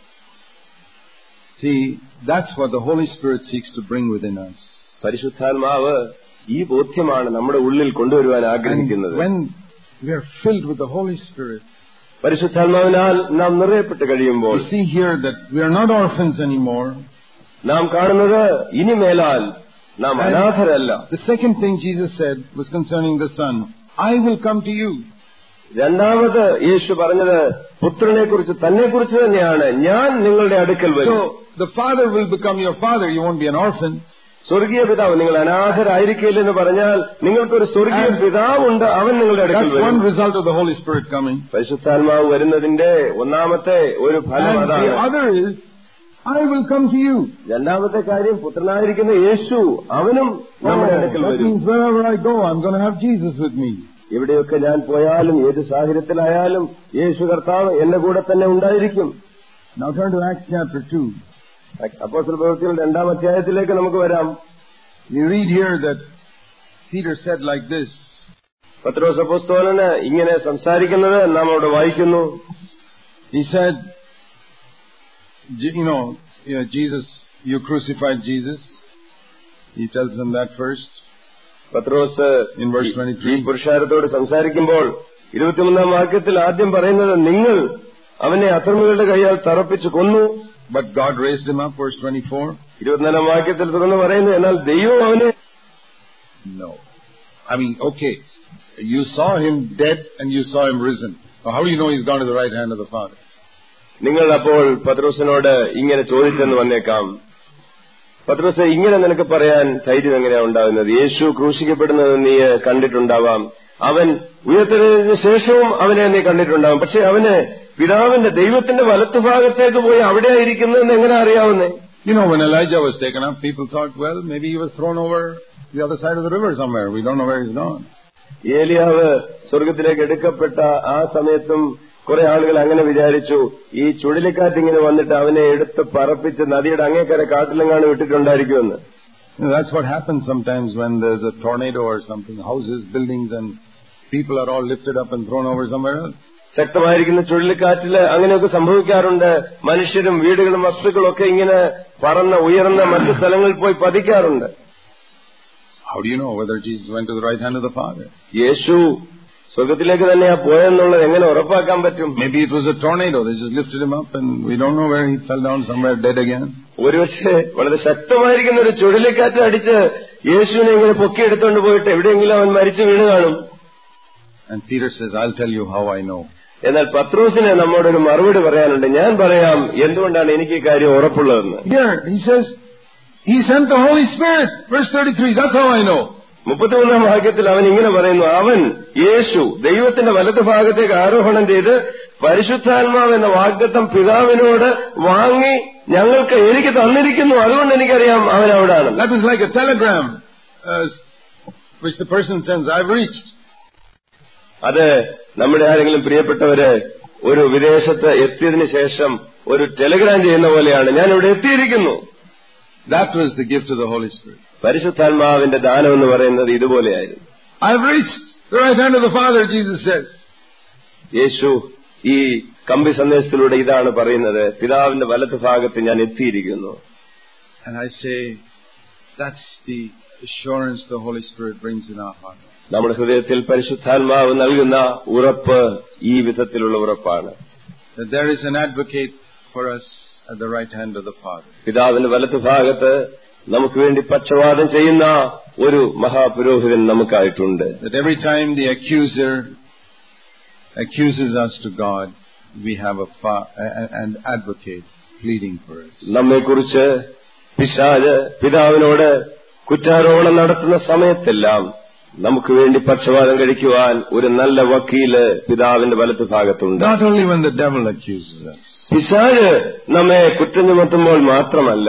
See, that's what the Holy Spirit seeks to bring within us. പരിശുദ്ധാത്മാവ് ഈ ബോധ്യമാണ് നമ്മുടെ ഉള്ളിൽ കൊണ്ടുവരുവാൻ And ആഗ്രഹിക്കുന്നത് when we are filled with the Holy Spirit, പരിശുദ്ധാത്മാവിനാൽ നാം നിറയപ്പെട്ട് കഴിയുമ്പോൾ we see here that we are not orphans anymore. നാം കാണുന്നത് ഇനി മേലാൽ നാം And അനാഥരല്ല The second thing Jesus said was concerning the Son. I will come to you. രണ്ടാമത് യേശു പറഞ്ഞത് പുത്രനെ കുറിച്ച് തന്നെ കുറിച്ച് തന്നെയാണ് ഞാൻ നിങ്ങളുടെ അടുക്കൽ വരും So, the Father will become your Father. You won't be an orphan. സ്വർഗീയ പിതാവ് നിങ്ങൾ അനാഥരായിരിക്കില്ലെന്ന് പറഞ്ഞാൽ നിങ്ങൾക്കൊരു സ്വർഗീയ And പിതാവുണ്ട് അവൻ നിങ്ങളുടെ അടുക്കൽ That's one വരും result of the Holy Spirit coming. പരിശുദ്ധാത്മാവ് വരുന്നതിന്റെ ഒന്നാമത്തെ ഒരു ഫലം And the അതാണ് other is, I will come to you. രണ്ടാമത്തെ കാര്യം പുത്രനായിരിക്കുന്ന യേശു അവനും Oh, നമ്മുടെ അടുക്കൽ that വരും means wherever I go, I'm going to have Jesus with me. എവിടെയൊക്കെ ഞാൻ പോയാലും ഏത് സാഹചര്യത്തിലായാലും യേശു കർത്താവ് എന്റെ കൂടെ തന്നെ ഉണ്ടായിരിക്കും Now turn to Acts chapter 2. Apostle പ്രവൃത്തികൾ രണ്ടാം അധ്യായത്തിലേക്ക് നമുക്ക് വരാം We read here that Peter said like this. പത്രോസ് അപ്പോസ്തോലന് ഇങ്ങനെ സംസാരിക്കുന്നത് നാം അവിടെ വായിക്കുന്നു He said, "Je- you know, you know, Jesus, you crucified Jesus. He tells them that first. Pathros In verse ഈ 23. പുരുഷാരത്തോട് സംസാരിക്കുമ്പോൾ ഇരുപത്തിമൂന്നാം വാക്യത്തിൽ ആദ്യം പറയുന്നത് നിങ്ങൾ അവനെ അക്രമികളുടെ കൈയാൽ തറപ്പിച്ച് കൊന്നു But God raised him up, verse 24. ഇരുപത്തിനാലാം വാക്യത്തിൽ തുടർന്ന് പറയുന്നു എന്നാൽ ദൈവം അവനെ No. I mean, okay, you saw him dead and you saw him risen. Now, how do you know he's gone to the right hand of the Father? നിങ്ങൾ അപ്പോൾ പത്രോസിനോട് ഇങ്ങനെ ചോദിച്ചെന്ന് വന്നേക്കാം പത്രോസ് ഇങ്ങനെ നിനക്ക് പറയാൻ ധൈര്യം എങ്ങനെയാ ഉണ്ടാകുന്നത് യേശു ക്രൂശിക്കപ്പെടുന്നത് നീ കണ്ടിട്ടുണ്ടാവാം അവൻ ഉയർത്തതിന് ശേഷവും അവനെ നീ കണ്ടിട്ടുണ്ടാവും പക്ഷെ അവന് പിതാവിന്റെ ദൈവത്തിന്റെ വലത്തുഭാഗത്തേക്ക് പോയി അവിടെ ഇരിക്കുന്നതെന്ന് എങ്ങനെ അറിയാവുന്നേ You know, when Elijah was taken up, people thought, well, maybe he was thrown over the other side of the river somewhere. We don't know where he's gone. ഏലിയാവ് സ്വർഗത്തിലേക്ക് എടുക്കപ്പെട്ട ആ സമയത്തും കുറെ ആളുകൾ അങ്ങനെ വിചാരിച്ചു ഈ ചുഴലിക്കാറ്റ് ഇങ്ങനെ വന്നിട്ട് അവനെ എടുത്ത് പറപ്പിച്ച് നദിയുടെ അങ്ങേക്കര കാട്ടിലെങ്ങാണ് വിട്ടിട്ടുണ്ടായിരിക്കുമെന്ന് You know, that's what happens sometimes when there's a tornado or something, houses, buildings, and people are all lifted up and thrown over somewhere else. ശക്തമായിരിക്കുന്ന ചുഴലിക്കാറ്റില് അങ്ങനെയൊക്കെ സംഭവിക്കാറുണ്ട് മനുഷ്യരും വീടുകളും വസ്തുക്കളും ഒക്കെ ഇങ്ങനെ പറന്ന ഉയർന്ന മറ്റു സ്ഥലങ്ങളിൽ പോയി പതിക്കാറുണ്ട് How do you know whether Jesus went to the right hand of the Father? യേശു സ്വർഗത്തിലേക്ക് തന്നെയാ പോയെന്നുള്ളത് എങ്ങനെ ഉറപ്പാക്കാൻ പറ്റും Maybe it was a tornado. They just lifted him up and we don't know where he fell down somewhere dead again. ഒരുപക്ഷെ വളരെ ശക്തമായിരിക്കുന്ന ഒരു ചുഴലിക്കാറ്റ് അടിച്ച് യേശുവിനെ ഇങ്ങനെ പൊക്കിയെടുത്തോണ്ട് പോയിട്ട് എവിടെയെങ്കിലും അവൻ മരിച്ചു വീണ് കാണും And Peter says, I'll tell you how I know. എന്നാൽ പത്രോസിന് നമ്മോടൊരു മറുപടി പറയാനുണ്ട് ഞാൻ പറയാം എന്തുകൊണ്ടാണ് എനിക്ക് ഈ കാര്യം ഉറപ്പുള്ളതെന്ന് Here, he says, He sent the Holy Spirit. Verse 33, that's how I know. മുപ്പത്തിമൂന്നാം വാക്യത്തിൽ അവൻ ഇങ്ങനെ പറയുന്നു അവൻ യേശു ദൈവത്തിന്റെ വലതു ഭാഗത്തേക്ക് ആരോഹണം ചെയ്ത് പരിശുദ്ധാത്മാവ് എന്ന വാഗ്ദത്തം പിതാവിനോട് വാങ്ങി ഞങ്ങൾക്ക് എനിക്ക് തന്നിരിക്കുന്നു അതുകൊണ്ട് എനിക്കറിയാം അവൻ അവിടാണ് That is like a telegram uh, which the person sends, I've reached. അത് നമ്മുടെ ആരെങ്കിലും പ്രിയപ്പെട്ടവര് ഒരു വിദേശത്ത് എത്തിയതിനു ശേഷം ഒരു ടെലിഗ്രാം ചെയ്യുന്ന പോലെയാണ് ഞാൻ ഇവിടെ എത്തിയിരിക്കുന്നു That was the gift of the Holy Spirit. പരിശുദ്ധാത്മാവിന്റെ ദാനം എന്ന് പറയുന്നത് ഇതുപോലെയായിരുന്നു I've reached the right hand of the Father, Jesus says. യേശു ഈ കമ്പി സന്ദേശത്തിലൂടെ ഇതാണ് പറയുന്നത് പിതാവിന്റെ വലത്ത് ഭാഗത്ത് ഞാൻ എത്തിയിരിക്കുന്നു And I say, that's the assurance the Holy Spirit brings in our heart. നമ്മുടെ ഹൃദയത്തിൽ പരിശുദ്ധാത്മാവ് നൽകുന്ന ഉറപ്പ് ഈ വിധത്തിലുള്ള ഉറപ്പാണ് That there is an advocate for us at the right hand of the Father. പിതാവിന്റെ വലത്ത് ഭാഗത്ത് നമുക്ക് വേണ്ടി പക്ഷവാദം ചെയ്യുന്ന ഒരു മഹാപുരോഹിതൻ നമുക്കായിട്ടുണ്ട് That every time the accuser accuses us to God, we have a fa- a- an advocate pleading for us. നമ്മെക്കുറിച്ച് പിശാജ് പിതാവിനോട് കുറ്റാരോപണം നടത്തുന്ന സമയത്തെല്ലാം നമുക്ക് വേണ്ടി പക്ഷവാദം കഴിക്കുവാൻ ഒരു നല്ല വക്കീല് പിതാവിന്റെ വലത്ത് ഭാഗത്തുണ്ട് Not only when the devil accuses us. പിശാജ് നമ്മെ കുറ്റം ചുമത്തുമ്പോൾ മാത്രമല്ല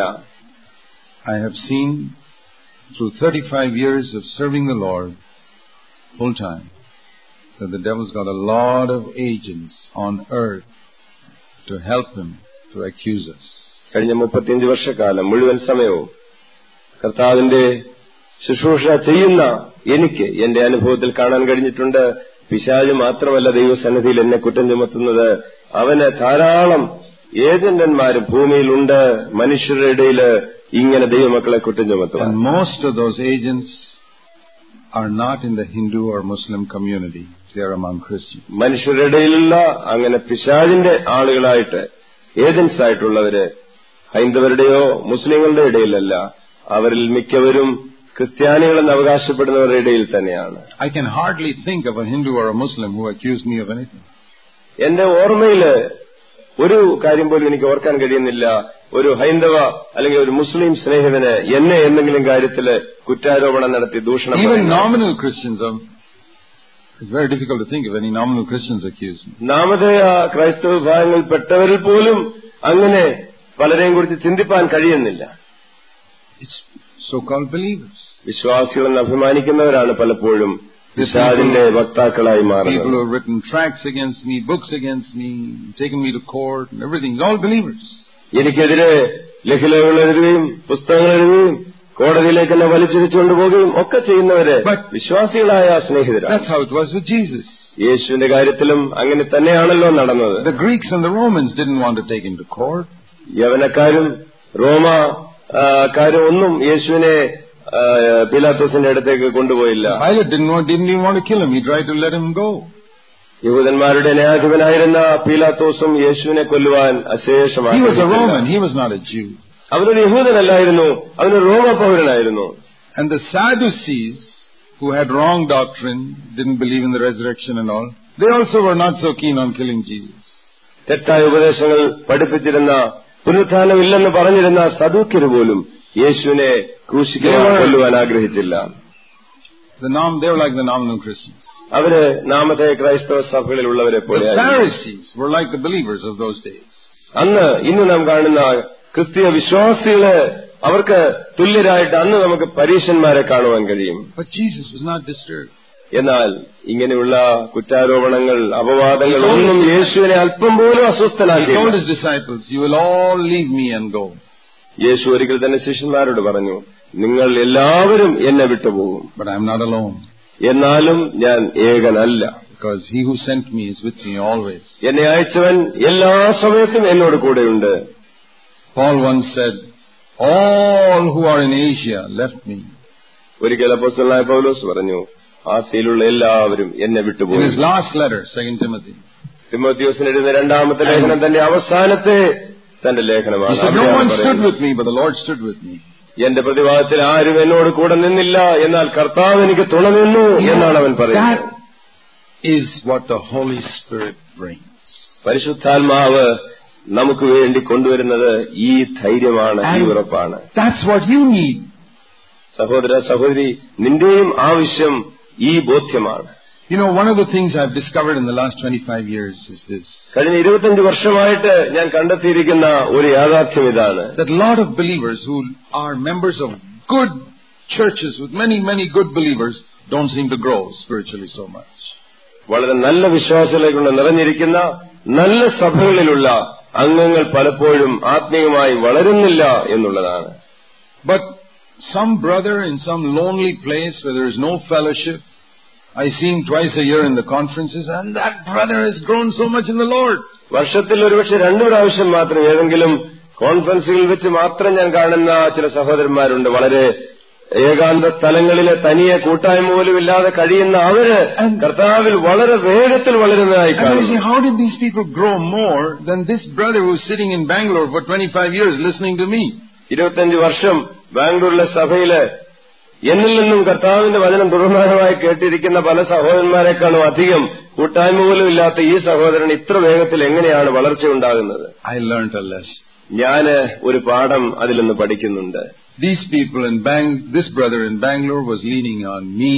I have seen through 35 years of serving the Lord full time that the devil's got a lot of agents on earth to help him to accuse us. കഴിഞ്ഞ മുപ്പത്തിയഞ്ച് വർഷക്കാലം മുഴുവൻ സമയവും കർത്താവിന്റെ ശുശ്രൂഷ ചെയ്യുന്ന എനിക്ക് എന്റെ അനുഭവത്തിൽ കാണാൻ കഴിഞ്ഞിട്ടുണ്ട് പിശാജ് മാത്രമല്ല ദൈവസന്നിധിയിൽ എന്നെ കുറ്റം ചുമത്തുന്നത് അവന് ധാരാളം ഏജന്റന്മാര് ഭൂമിയിലുണ്ട് മനുഷ്യരുടെ ഇടയിൽ ഇങ്ങനെ ദൈവമക്കളെ കുറ്റം ചുമത്തുവാൻ And most of those agents are not in the Hindu or Muslim community. They are among Christians. മനുഷ്യരുടെ ഇടയിലുള്ള അങ്ങനെ പിശാജിന്റെ ആളുകളായിട്ട് ഏജൻസ് ആയിട്ടുള്ളവര് ഹൈന്ദവരുടെയോ മുസ്ലിങ്ങളുടെ ഇടയിലല്ല അവരിൽ മിക്കവരും ക്രിസ്ത്യാനികളെന്ന് അവകാശപ്പെടുന്നവരുടെ ഇടയിൽ തന്നെയാണ് I can hardly think of a Hindu or a Muslim who accused me of anything. എന്റെ ഓർമ്മയില് ഒരു കാര്യം പോലും എനിക്ക് ഓർക്കാൻ കഴിയുന്നില്ല ഒരു ഹൈന്ദവ അല്ലെങ്കിൽ ഒരു മുസ്ലിം സ്നേഹിതന് എന്നെ എന്തെങ്കിലും കാര്യത്തില് കുറ്റാരോപണം നടത്തി ദൂഷണം Even പറയുന്ന nominal Christians are, it's very difficult to think of any nominal Christians accuse me. നാമധേയ ക്രൈസ്തവ വിഭാഗങ്ങളിൽപ്പെട്ടവരിൽ പോലും അങ്ങനെ പലരെയും കുറിച്ച് ചിന്തിപ്പാൻ കഴിയുന്നില്ല It's so-called believers. വിശ്വാസികളെന്ന് അഭിമാനിക്കുന്നവരാണ് പലപ്പോഴും പിശാദിന്റെ വക്താക്കളായി People മാറുന്നത് who have written tracts against me, books against me, taken me to court and everything. It's all believers. എനിക്കെതിരെ ലഘുലേഖകൾ എഴുതുകയും പുസ്തകങ്ങൾ എഴുതുകയും കോടതിയിലേക്ക് എന്നെ വലിച്ചിരിച്ചുകൊണ്ട് പോവുകയും ഒക്കെ ചെയ്യുന്നവര് But- വിശ്വാസികളായ സ്നേഹിതരാണ് That's how it was with Jesus. യേശുവിന്റെ കാര്യത്തിലും അങ്ങനെ തന്നെയാണല്ലോ നടന്നത് The Greeks and the Romans didn't want to take him to court. യവനക്കാരും റോമ ആ, കാരും ഒന്നും യേശുവിനെ ആ, പീലാത്തോസിന്റെ അടുത്തേക്ക് കൊണ്ടുപോയില്ല Pilate didn't want, didn't even want to kill him. He tried to let him go. യഹൂദന്മാരുടെ ന്യായാധിപനായിരുന്ന പീലാത്തോസും യേശുവിനെ കൊല്ലുവാൻ He was a അശേഷമായി Roman. He was not a Jew. അവനൊരു യഹൂദനല്ലായിരുന്നു അവനൊരു റോമ പൗരനായിരുന്നു And the Sadducees, who had wrong doctrine, didn't believe in the resurrection and all, they also were not so keen on killing Jesus. തെറ്റായ ഉപദേശങ്ങൾ പഠിപ്പിച്ചിരുന്ന പുനരുത്ഥാനമില്ലെന്ന് പറഞ്ഞിരുന്ന സദൂക്യര് പോലും യേശുവിനെ ക്രൂശിക്കുവാൻ കൊല്ലുവാൻ ആഗ്രഹിച്ചില്ല The nom, they were like the nominal Christians. അവര് നാമത്തെ ക്രൈസ്തവ സഭകളിലുള്ളവരെ The പോലെ Pharisees were like the believers of those days. അന്ന് ഇന്ന് നാം കാണുന്ന ക്രിസ്തീയ വിശ്വാസികള് അവർക്ക് തുല്യരായിട്ട് അന്ന് നമുക്ക് പരീശന്മാരെ കാണുവാൻ കഴിയും But Jesus was not disturbed. എന്നാൽ ഇങ്ങനെയുള്ള കുറ്റാരോപണങ്ങൾ അപവാദങ്ങൾ ഒന്നും യേശുവിനെ അല്പം പോലും He told അസ്വസ്ഥനാക്കിയില്ല his disciples, You will all leave me and go. യേശു ഒരിക്കൽ തന്നെ ശിഷ്യന്മാരോട് പറഞ്ഞു നിങ്ങൾ എല്ലാവരും എന്നെ വിട്ടുപോകും But I am not alone, എന്നാലും ഞാൻ ഏകനല്ല because he who sent me is with me always. എന്നെ അയച്ചവൻ എല്ലാ സമയത്തും എന്നോട് കൂടെയുണ്ട് Paul once said, All who are in Asia left me. ഒരിക്കൽ അപ്പോസ്തലനായ പൗലോസ് പറഞ്ഞു ആസിയിലുള്ള എല്ലാവരും എന്നെ In വിട്ടുപോയി his last letter, 2 Timothy, തിമോത്യോസിന് എഴുതുന്ന രണ്ടാമത്തെ ലേഖനം തന്റെ അവസാനത്തെ തന്റെ he ലേഖനമാണ് said, No അവിടെയാണ് one stood പറയുന്നത്. with me, but the Lord stood with me. എന്റെ പ്രതിവാദത്തിൽ ആരും എന്നോട് കൂടെ നിന്നില്ല എന്നാൽ കർത്താവ് എനിക്ക് തുണ നിന്നു എന്നാണ് അവൻ That പറയുന്നത് is what the Holy Spirit brings. പരിശുദ്ധാത്മാവ് നമുക്ക് വേണ്ടി കൊണ്ടുവരുന്നത് ഈ ധൈര്യമാണ് ഈ And- ഉറപ്പാണ് That's what you need. സഹോദര സഹോദരി നിന്റെയും ആവശ്യം ഈ ബോധ്യമാണ് You know, one of the things I've discovered in the last 25 years is this. കഴിഞ്ഞ ഇരുപത്തിയഞ്ച് വർഷമായിട്ട് ഞാൻ കണ്ടെത്തിയിരിക്കുന്ന ഒരു യാഥാർത്ഥ്യം ഇതാണ് That a lot of believers who are members of good churches with many, many good believers don't seem to grow spiritually so much. വളരെ നല്ല വിശ്വാസികളെ കൊണ്ട് നിറഞ്ഞിരിക്കുന്ന നല്ല സഭകളിലുള്ള അംഗങ്ങൾ പലപ്പോഴും ആത്മീയമായി വളരുന്നില്ല എന്നുള്ളതാണ് But some brother in some lonely place where there is no fellowship, I see him twice a year in the conferences, and that brother has grown so much in the Lord. വർഷത്തിൽ ഒരുപക്ഷെ രണ്ടു പ്രാവശ്യം മാത്രം ഏതെങ്കിലും കോൺഫറൻസുകളിൽ വെച്ച് മാത്രം ഞാൻ കാണുന്ന ചില സഹോദരന്മാരുണ്ട് വളരെ ഏകാന്ത സ്ഥലങ്ങളിലെ തനിയെ കൂട്ടായ്മ പോലും ഇല്ലാതെ കഴിയുന്ന അവര് കർത്താവിൽ വളരെ വേഗത്തിൽ വളരുന്നതായി And I say, കാണുന്നു how did these people grow more than this brother who's sitting in Bangalore for 25 years listening to me? ഇരുപത്തിയഞ്ച് വർഷം ബാംഗ്ലൂരിലെ സഭയില് എന്നിൽ നിന്നും കർത്താവിന്റെ വചനം തുടർമാനമായി കേട്ടിരിക്കുന്ന പല സഹോദരന്മാരെക്കാളും അധികം കൂട്ടായ്മ പോലും ഇല്ലാത്ത ഈ സഹോദരൻ ഇത്ര വേഗത്തിൽ എങ്ങനെയാണ് വളർച്ച ഉണ്ടാകുന്നത് I learned a lesson. ഞാന് ഒരു പാഠം അതിൽ നിന്ന് പഠിക്കുന്നുണ്ട് These people in Bang, this brother in Bangalore was leaning on me.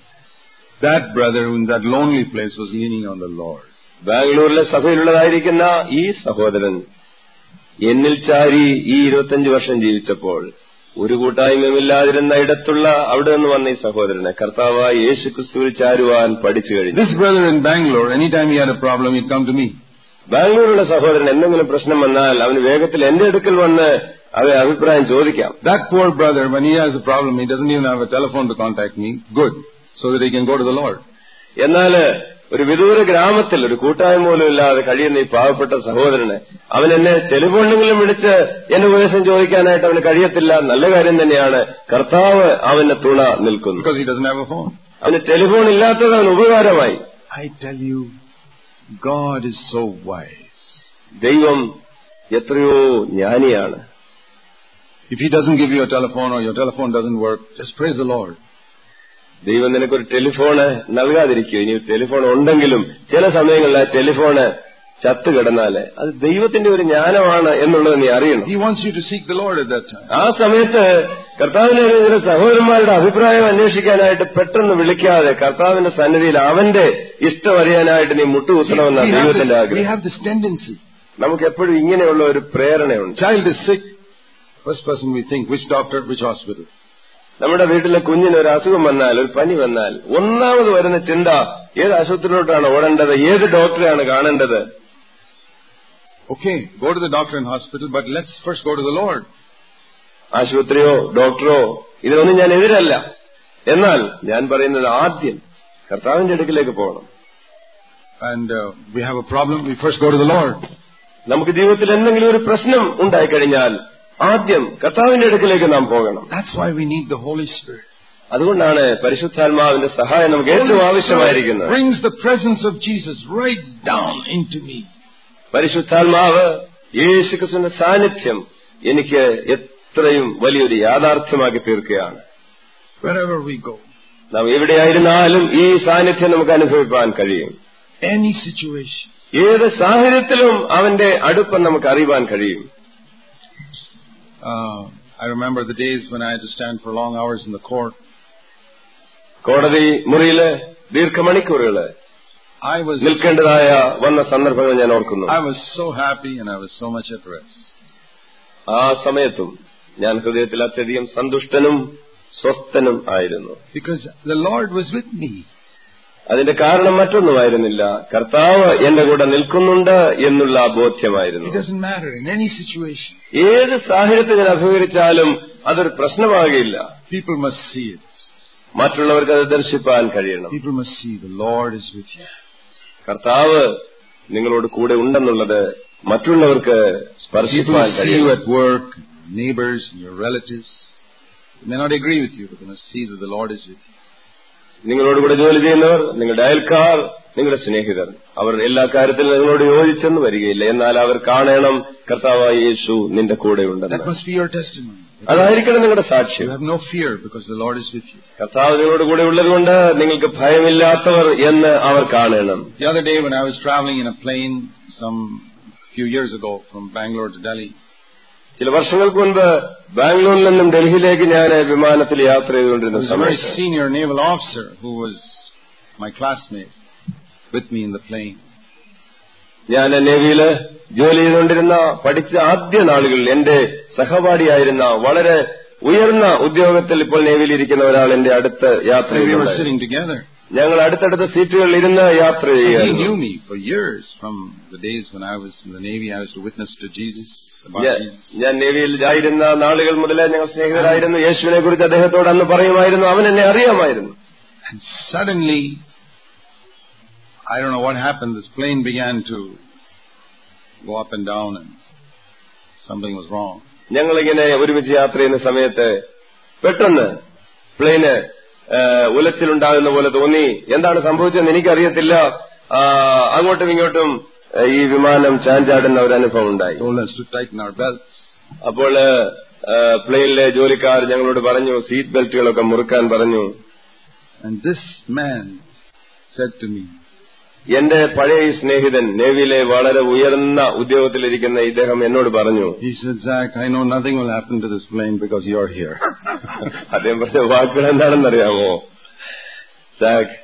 That brother in that lonely place was leaning on the Lord. ബാംഗ്ലൂരിലെ സഭയിലുള്ളതായിരിക്കുന്ന ഈ സഹോദരൻ എന്നിൽ ചാരി ഈ ഇരുപത്തിയഞ്ച് വർഷം ജീവിച്ചപ്പോൾ ഒരു കൂട്ടായ്മയുമില്ലാതിരുന്ന ഇടത്തുള്ള അവിടെ നിന്ന് വന്ന ഈ സഹോദരനെ കർത്താവായ യേശു ക്രിസ്തുവിൽ ചാരുവാൻ പഠിച്ചു കഴിഞ്ഞു This brother in Bangalore, anytime he had a problem, he'd come to me. ബാംഗ്ലൂരിലുള്ള സഹോദരൻ എന്തെങ്കിലും പ്രശ്നം വന്നാൽ അവന് വേഗത്തിൽ എന്റെ അടുക്കൽ വന്ന് അവ അഭിപ്രായം ചോദിക്കാം That poor brother, when he has a problem, he doesn't even have a telephone to contact me. Good. So that he can go to the Lord. എന്നാൽ ഒരു വിദൂര ഗ്രാമത്തിൽ ഒരു കൂട്ടായ്മ പോലും ഇല്ലാതെ കഴിയുന്ന ഈ പാവപ്പെട്ട സഹോദരന് അവൻ എന്നെ ടെലിഫോണിലെങ്കിലും വിളിച്ച് എന്റെ ഉപദേശം ചോദിക്കാനായിട്ട് അവന് കഴിയത്തില്ല നല്ല കാര്യം തന്നെയാണ് കർത്താവ് അവന് തുണ നിൽക്കുന്നു Because he doesn't have a phone. അവന് ടെലിഫോൺ ഇല്ലാത്തത് അവന് ഉപകാരമായി I tell you, God is so wise. ദൈവം എത്രയോ ജ്ഞാനിയാണ് If he doesn't give you a telephone or your telephone doesn't work, just praise the Lord. ദൈവം നിനക്കൊരു ടെലിഫോണ് നൽകാതിരിക്കും ഇനി telephone ഉണ്ടെങ്കിലും ചില സമയങ്ങളിൽ ആ ടെലിഫോണ് ചത്തു കിടന്നാല് അത് ദൈവത്തിന്റെ ഒരു ജ്ഞാനമാണ് എന്നുള്ളത് നീ അറിയണം He wants you to seek the Lord at that time. ആ സമയത്ത് കർത്താവിനെ ചില സഹോദരന്മാരുടെ അഭിപ്രായം അന്വേഷിക്കാനായിട്ട് പെട്ടെന്ന് വിളിക്കാതെ കർത്താവിന്റെ സന്നിധിയിൽ അവന്റെ ഇഷ്ടം അറിയാനായിട്ട് നീ See, we, മുട്ടുകുത്തണമെന്ന have ദൈവത്തിന്റെ this, we ആഗ്രഹം have this tendency. നമുക്ക് എപ്പോഴും ഇങ്ങനെയുള്ള ഒരു പ്രേരണയുണ്ട് Child is sick. First person we think, which doctor, which hospital? നമ്മുടെ വീട്ടിലെ കുഞ്ഞിന് ഒരു അസുഖം വന്നാൽ ഒരു പനി വന്നാൽ ഒന്നാമത് വരുന്ന ചിന്ത ഏത് ആശുപത്രിയിലോട്ടാണ് ഓടേണ്ടത് ഏത് ഡോക്ടറെയാണ് കാണേണ്ടത് Okay, go to the doctor and hospital, but let's first go to the Lord. ആശുപത്രിയോ ഡോക്ടറോ ഇതിനൊന്നും ഞാൻ എതിരല്ല എന്നാൽ ഞാൻ പറയുന്നത് ആദ്യം കർത്താവിന്റെ അടുക്കിലേക്ക് പോകണം And uh, we have a problem, we first go to the Lord. നമുക്ക് ജീവിതത്തിൽ എന്തെങ്കിലും ഒരു പ്രശ്നം ഉണ്ടായിക്കഴിഞ്ഞാൽ ആദ്യം കർത്താവിന്റെ അടുക്കിലേക്ക് നാം പോകണം That's why we need the Holy Spirit. അതുകൊണ്ടാണ് പരിശുദ്ധാത്മാവിന്റെ സഹായം നമുക്ക് ഏറ്റവും Holy Spirit ആവശ്യമായിരിക്കുന്നത് brings the presence of Jesus right down into me. പരിശുദ്ധാത്മാവ് യേശുക്രിസ്തുവിന്റെ സാന്നിധ്യം എനിക്ക് എത്രയും വലിയൊരു യാഥാർത്ഥ്യമാക്കി തീർക്കുകയാണ് Wherever we go, നാം എവിടെയായിരുന്നാലും ഈ സാന്നിധ്യം നമുക്ക് അനുഭവിപ്പാൻ കഴിയും any situation. ഏത് സാഹചര്യത്തിലും അവന്റെ അടുപ്പം നമുക്ക് അറിയുവാൻ കഴിയും Uh, I remember the days when I had to stand for long hours in the court. കോടതി മുറിയില് ദീർഘമണിക്കൂറുകള് I was നിൽക്കേണ്ടതായ വന്ന സന്ദർഭങ്ങൾ ഞാൻ ഓർക്കുന്നു I was so happy and I was so much at rest. ആ സമയത്തും ഞാൻ ഹൃദയത്തിൽ അത്യധികം സന്തുഷ്ടനും സ്വസ്ഥനും ആയിരുന്നു Because the Lord was with me. അതിന്റെ കാരണം മറ്റൊന്നുമായിരുന്നില്ല കർത്താവ് എന്റെ കൂടെ നിൽക്കുന്നുണ്ട് എന്നുള്ള It ബോധ്യമായിരുന്നു doesn't matter in any situation. ഏത് സാഹചര്യത്തിൽ ഞാൻ അഭിമുഖീകരിച്ചാലും അതൊരു പ്രശ്നമാകില്ല People must see it. മറ്റുള്ളവർക്ക് അത് ദർശിപ്പാൻ കഴിയണം People must see the Lord is with you. കർത്താവ് നിങ്ങളോട് കൂടെ ഉണ്ടെന്നുള്ളത് മറ്റുള്ളവർക്ക് People സ്പർശിപ്പാൻ who see you കഴിയണം at work, neighbors, and your relatives, they may not agree with you, but they must see that the Lord is with you. നിങ്ങളോട് കൂടെ ജോലി ചെയ്യുന്നവർ നിങ്ങളുടെ അയൽക്കാർ നിങ്ങളുടെ സ്നേഹിതർ അവർ എല്ലാ കാര്യത്തിലും നിങ്ങളോട് യോജിച്ചെന്ന് വരികയില്ല എന്നാൽ അവർ കാണണം കർത്താവായ യേശു നിന്റെ കൂടെ That ഉണ്ടെന്ന് must be your testimony. അതായിരിക്കണം നിങ്ങളുടെ You സാക്ഷ്യം have no fear because the Lord is with you. കർത്താവ് നിങ്ങളോട് കൂടെ ഉള്ളതുകൊണ്ട് നിങ്ങൾക്ക് ഭയമില്ലാത്തവർ എന്ന് അവർ കാണണം The other day when I was traveling in a plane some few years ago from Bangalore to Delhi, ചില വർഷങ്ങൾക്ക് മുൻപ് ബാംഗ്ലൂരിൽ നിന്നും ഡൽഹിയിലേക്ക് ഞാൻ വിമാനത്തിൽ യാത്ര there ചെയ്തുകൊണ്ടിരുന്ന was a very സമയത്ത് senior naval officer who was my classmate with me in the plane. ഞാൻ നേവിയില് ജോലി ചെയ്തുകൊണ്ടിരുന്ന പഠിച്ച ആദ്യ നാളുകളിൽ എന്റെ സഹപാഠിയായിരുന്ന വളരെ ഉയർന്ന ഉദ്യോഗത്തിൽ ഇപ്പോൾ നേവിയിൽ ഇരിക്കുന്ന ഒരാൾ എന്റെ അടുത്ത് യാത്ര We were ചെയ്യുന്നുണ്ടായിരുന്നു sitting together. ഞങ്ങൾ അടുത്തടുത്ത സീറ്റുകളിൽ ഇരുന്ന് യാത്ര And he ചെയ്യുകയായിരുന്നു knew me for years from the days when I was in the Navy. I was to witness to Jesus, about ഞാൻ- Jesus. ഞാൻ നേവിയിൽ ആയിരുന്ന നാളുകൾ മുതലേ ഞങ്ങൾ സ്നേഹിതരായിരുന്നു യേശുവിനെ കുറിച്ച് അദ്ദേഹത്തോട് അന്ന് പറയുമായിരുന്നു അവൻ എന്നെ അറിയാമായിരുന്നു And suddenly, I don't know what happened, this plane began to go up and down and something was wrong. ഞങ്ങളിങ്ങനെ ഒരുമിച്ച് യാത്ര ചെയ്യുന്ന സമയത്ത് പെട്ടെന്ന് പ്ലെയിന് ഉലച്ചിലുണ്ടാകുന്ന പോലെ തോന്നി എന്താണ് സംഭവിച്ചതെന്ന് എനിക്കറിയത്തില്ല ആ, അങ്ങോട്ടും ഇങ്ങോട്ടും ആ, ഈ വിമാനം ചാഞ്ചാടുന്ന ഒരു അനുഭവം ഉണ്ടായി Told us to tighten our belts. അപ്പോൾ ആ, പ്ലെയിനിലെ ജോലിക്കാർ ഞങ്ങളോട് പറഞ്ഞു സീറ്റ് ബെൽറ്റുകളൊക്കെ മുറുക്കാൻ പറഞ്ഞു And this man said to me, എന്റെ പഴയ ഈ സ്നേഹിതൻ നേവിയിലെ വളരെ ഉയർന്ന ഉദ്യോഗത്തിലിരിക്കുന്ന ഇദ്ദേഹം എന്നോട് പറഞ്ഞു he said, Zach, I know nothing will happen to this plane because you're here. അദ്ദേഹം പറഞ്ഞ വാക്കുകൾ എന്താണെന്നറിയാമോ സാക്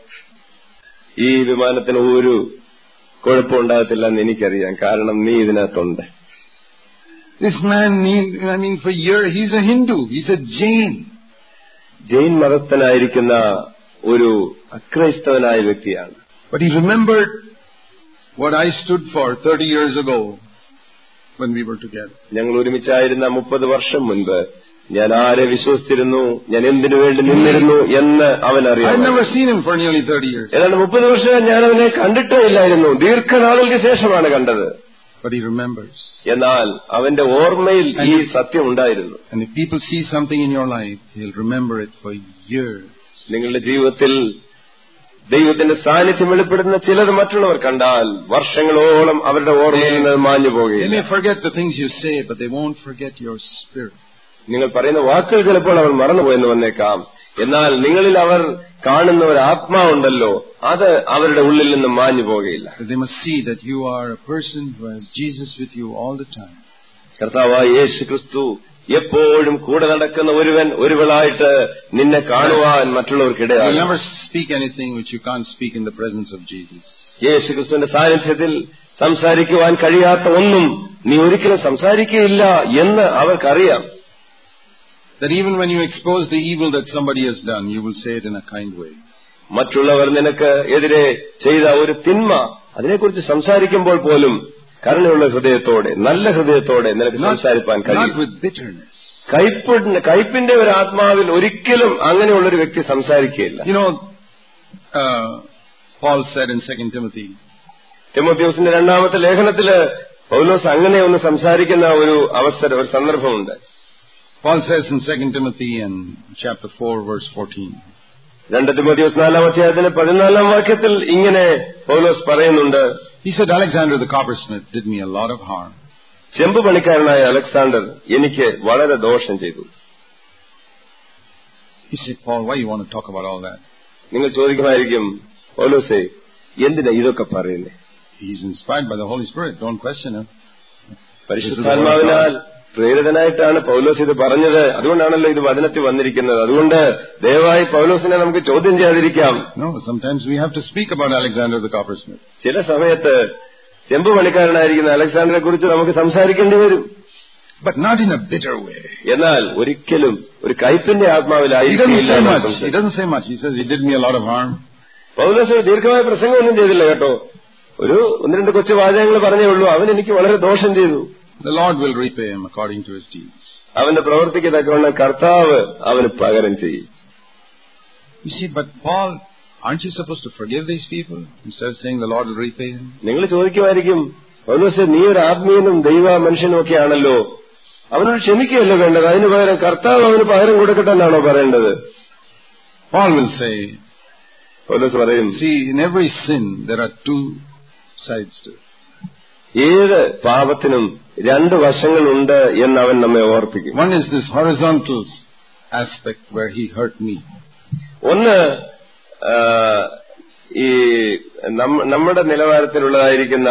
ഈ വിമാനത്തിന് ഒരു കുഴപ്പമുണ്ടാകത്തില്ല എന്ന് എനിക്കറിയാം കാരണം നീ ഇതിനകത്തുണ്ട് This man, need, I mean, for years, he's a Hindu. He's a Jain. Jain മതസ്ഥനായിരിക്കുന്ന ഒരു അക്രൈസ്തവനായ വ്യക്തിയാണ് But he remembered what I stood for 30 years ago when we were together. ഞങ്ങൾ ഒരുമിച്ചായിരുന്ന മുപ്പത് വർഷം മുൻപ് ഞാൻ ആരെ വിശ്വസിച്ചിരുന്നു ഞാൻ എന്തിനു വേണ്ടി നിന്നിരുന്നു എന്ന് അവൻ I'd അറിയാം never seen him for nearly 30 years. ഏതാണ്ട് മുപ്പത് വർഷം ഞാൻ അവനെ കണ്ടിട്ടേ ഇല്ലായിരുന്നു ദീർഘനാളുകൾക്ക് ശേഷമാണ് കണ്ടത് But he remembers. എന്നാൽ അവന്റെ ഓർമ്മയിൽ ഈ സത്യം ഉണ്ടായിരുന്നു And if people see something in your life, they'll remember it for years. നിങ്ങളുടെ ജീവിതത്തിൽ ദൈവത്തിന്റെ സാന്നിധ്യം വെളിപ്പെടുന്ന ചിലത് മറ്റുള്ളവർ കണ്ടാൽ വർഷങ്ങളോളം അവരുടെ ഓർമ്മയിൽ നിന്ന് അത് മാഞ്ഞു They പോകുകയില്ല may forget the things you say, but they won't forget your spirit. നിങ്ങൾ പറയുന്ന വാക്കുകൾ ചിലപ്പോൾ അവർ മറന്നുപോയെന്ന് വന്നേക്കാം എന്നാൽ നിങ്ങളിൽ അവർ കാണുന്ന ഒരു ആത്മാവുണ്ടല്ലോ അത് അവരുടെ ഉള്ളിൽ നിന്ന് മാഞ്ഞു പോകുകയില്ല But they must see that you are a person who has Jesus with you all the time. കർത്താവായ യേശു ക്രിസ്തു എപ്പോഴും കൂടെ നടക്കുന്ന ഒരുവൻ ഒരുവളായിട്ട് നിന്നെ കാണുവാൻ You'll മറ്റുള്ളവർക്കിടയാണ് never speak anything which you can't speak in the presence of Jesus. യേശു ക്രിസ്തുവിന്റെ സാന്നിധ്യത്തിൽ സംസാരിക്കുവാൻ കഴിയാത്ത ഒന്നും നീ ഒരിക്കലും സംസാരിക്കുകയില്ല എന്ന് അവർക്കറിയാം That even when you expose the evil that somebody has done, you will say it in a kind way. മറ്റുള്ളവർ നിനക്ക് എതിരെ ചെയ്ത ഒരു തിന്മ അതിനെക്കുറിച്ച് സംസാരിക്കുമ്പോൾ പോലും കരുണയുള്ള ഹൃദയത്തോടെ നല്ല ഹൃദയത്തോടെ നിനക്ക് Not, സംസാരിപ്പാൻ not കഴിയും with bitterness. കയ്പിന് കയ്പിന്റെ ഒരു ആത്മാവിൽ ഒരിക്കലും അങ്ങനെയുള്ള ഒരു വ്യക്തി സംസാരിക്കുകയില്ല You know, uh, Paul said in 2 Timothy, തിമോത്യോസിന്റെ രണ്ടാമത്തെ ലേഖനത്തില് പൗലോസ് അങ്ങനെ ഒന്ന് സംസാരിക്കുന്ന ഒരു അവസരം ഒരു സന്ദർഭമുണ്ട് Paul says in 2 Timothy and chapter 4 verse 14, രണ്ട് തിമോത്യോസ് നാലാം അധ്യായത്തിന് പതിനാലാം വാക്യത്തിൽ ഇങ്ങനെ പൗലോസ് പറയുന്നുണ്ട് he said, Alexander the coppersmith did me a lot of harm. ചെമ്പ് പണിക്കാരനായ അലക്സാണ്ടർ എനിക്ക് വളരെ ദോഷം ചെയ്തു He said, Paul, why you want to talk about all that? നിങ്ങൾ ചോദിക്കുമായിരിക്കും പൗലോസേ എന്തിനാ ഇതൊക്കെ പറയുന്നേ He's inspired by the Holy Spirit. Don't question him. പരിശുദ്ധാത്മാവിനാൽ പ്രേരിതനായിട്ടാണ് പൗലോസ് ഇത് പറഞ്ഞത് അതുകൊണ്ടാണല്ലോ ഇത് വചനത്തിൽ വന്നിരിക്കുന്നത് അതുകൊണ്ട് ദയവായി പൗലോസിനെ നമുക്ക് ചോദ്യം ചെയ്യാതിരിക്കാം No, sometimes we have to speak about Alexander the coppersmith. ചില സമയത്ത് ചെമ്പ് പണിക്കാരനായിരിക്കുന്ന അലക്സാണ്ടറെ കുറിച്ച് നമുക്ക് സംസാരിക്കേണ്ടി വരും But not in a bitter way. എന്നാൽ ഒരിക്കലും ഒരു കയ്പിന്റെ He doesn't ആത്മാവിലായിരിക്കില്ല say നാം much. He സംസാരിക്കുന്നത്. doesn't say much. He says he did me a lot of harm. പൗലോസ് ദീർഘമായ പ്രസംഗമൊന്നും ചെയ്തില്ല കേട്ടോ ഒരു ഒന്ന് രണ്ട് കൊച്ചു വാചകങ്ങൾ പറഞ്ഞേ ഉള്ളൂ അവൻ എനിക്ക് വളരെ ദോഷം ചെയ്തു The Lord will repay him according to his deeds. അവന്റെ പ്രവൃത്തിക്ക് തക്കവണ്ണം കർത്താവ് അവന് പകരം ചെയ്യും You see, but Paul, aren't you supposed to forgive these people instead of saying the Lord will repay him? നിങ്ങൾ ചോദിക്കുമായിരിക്കും പൗലോസ് നീ ഒരു ആത്മീയനും ദൈവ മനുഷ്യനും ഒക്കെ ആണല്ലോ അവനോട് ക്ഷമിക്കുകയല്ലോ വേണ്ടത് അതിന് പകരം കർത്താവ് അവന് പകരം കൊടുക്കട്ടെ എന്നാണോ പറയേണ്ടത് Paul will say, പൗലോസ് പറയും see, in every sin there are two sides to it. ഏത് പാപത്തിനും രണ്ട് വശങ്ങളുണ്ട് എന്ന് അവൻ നമ്മെ ഓർപ്പിക്കും One is this horizontal aspect where he hurt me. ഒന്ന് ആ, ഈ നമ്മ- നമ്മുടെ നിലവാരത്തിലുള്ളതായിരിക്കുന്ന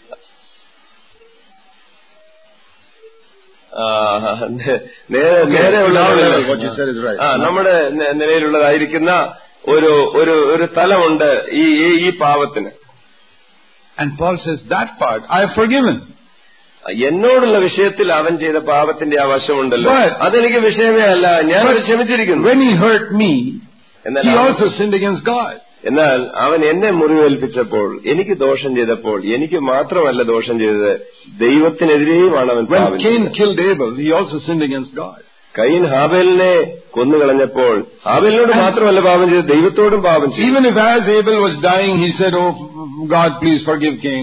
ആ, നേ- നേരെ നേരെയുള്ള level, what you said is right. ആ നമ്മുടെ നെ- നിലയിലുള്ളതായിരിക്കുന്ന ഒരു ഒരു ഒരു തലമുണ്ട് ഈ ഈ- ഈ പാവത്തിന് And Paul says, that part I have forgiven. എന്നോടുള്ള വിഷയത്തിൽ അവൻ ചെയ്ത പാപത്തിന്റെ ആ വശമുണ്ടല്ലോ But- അതെനിക്ക് വിഷയമേ അല്ല ഞാൻ അത് ക്ഷമിച്ചിരിക്കുന്നു When he hurt me, എന്നാൽ he അവൻ- also sinned against God. എന്നാൽ അവൻ എന്നെ മുറിവേൽപ്പിച്ചപ്പോൾ എനിക്ക് ദോഷം ചെയ്തപ്പോൾ എനിക്ക് മാത്രമല്ല ദോഷം ചെയ്തത് ദൈവത്തിനെതിരെയുമാണ് അവൻ When പാപം Cain ചെയ്തത്. killed Abel, he also sinned against God. Cain ഹാബേലിനെ കൊന്നുകളഞ്ഞപ്പോൾ ഹാബേലിനോട് മാത്രമല്ല പാപം ചെയ്തത് ദൈവത്തോടും പാപം ചെയ്തു Even if as Abel was dying, he said, Oh, God, please forgive Cain.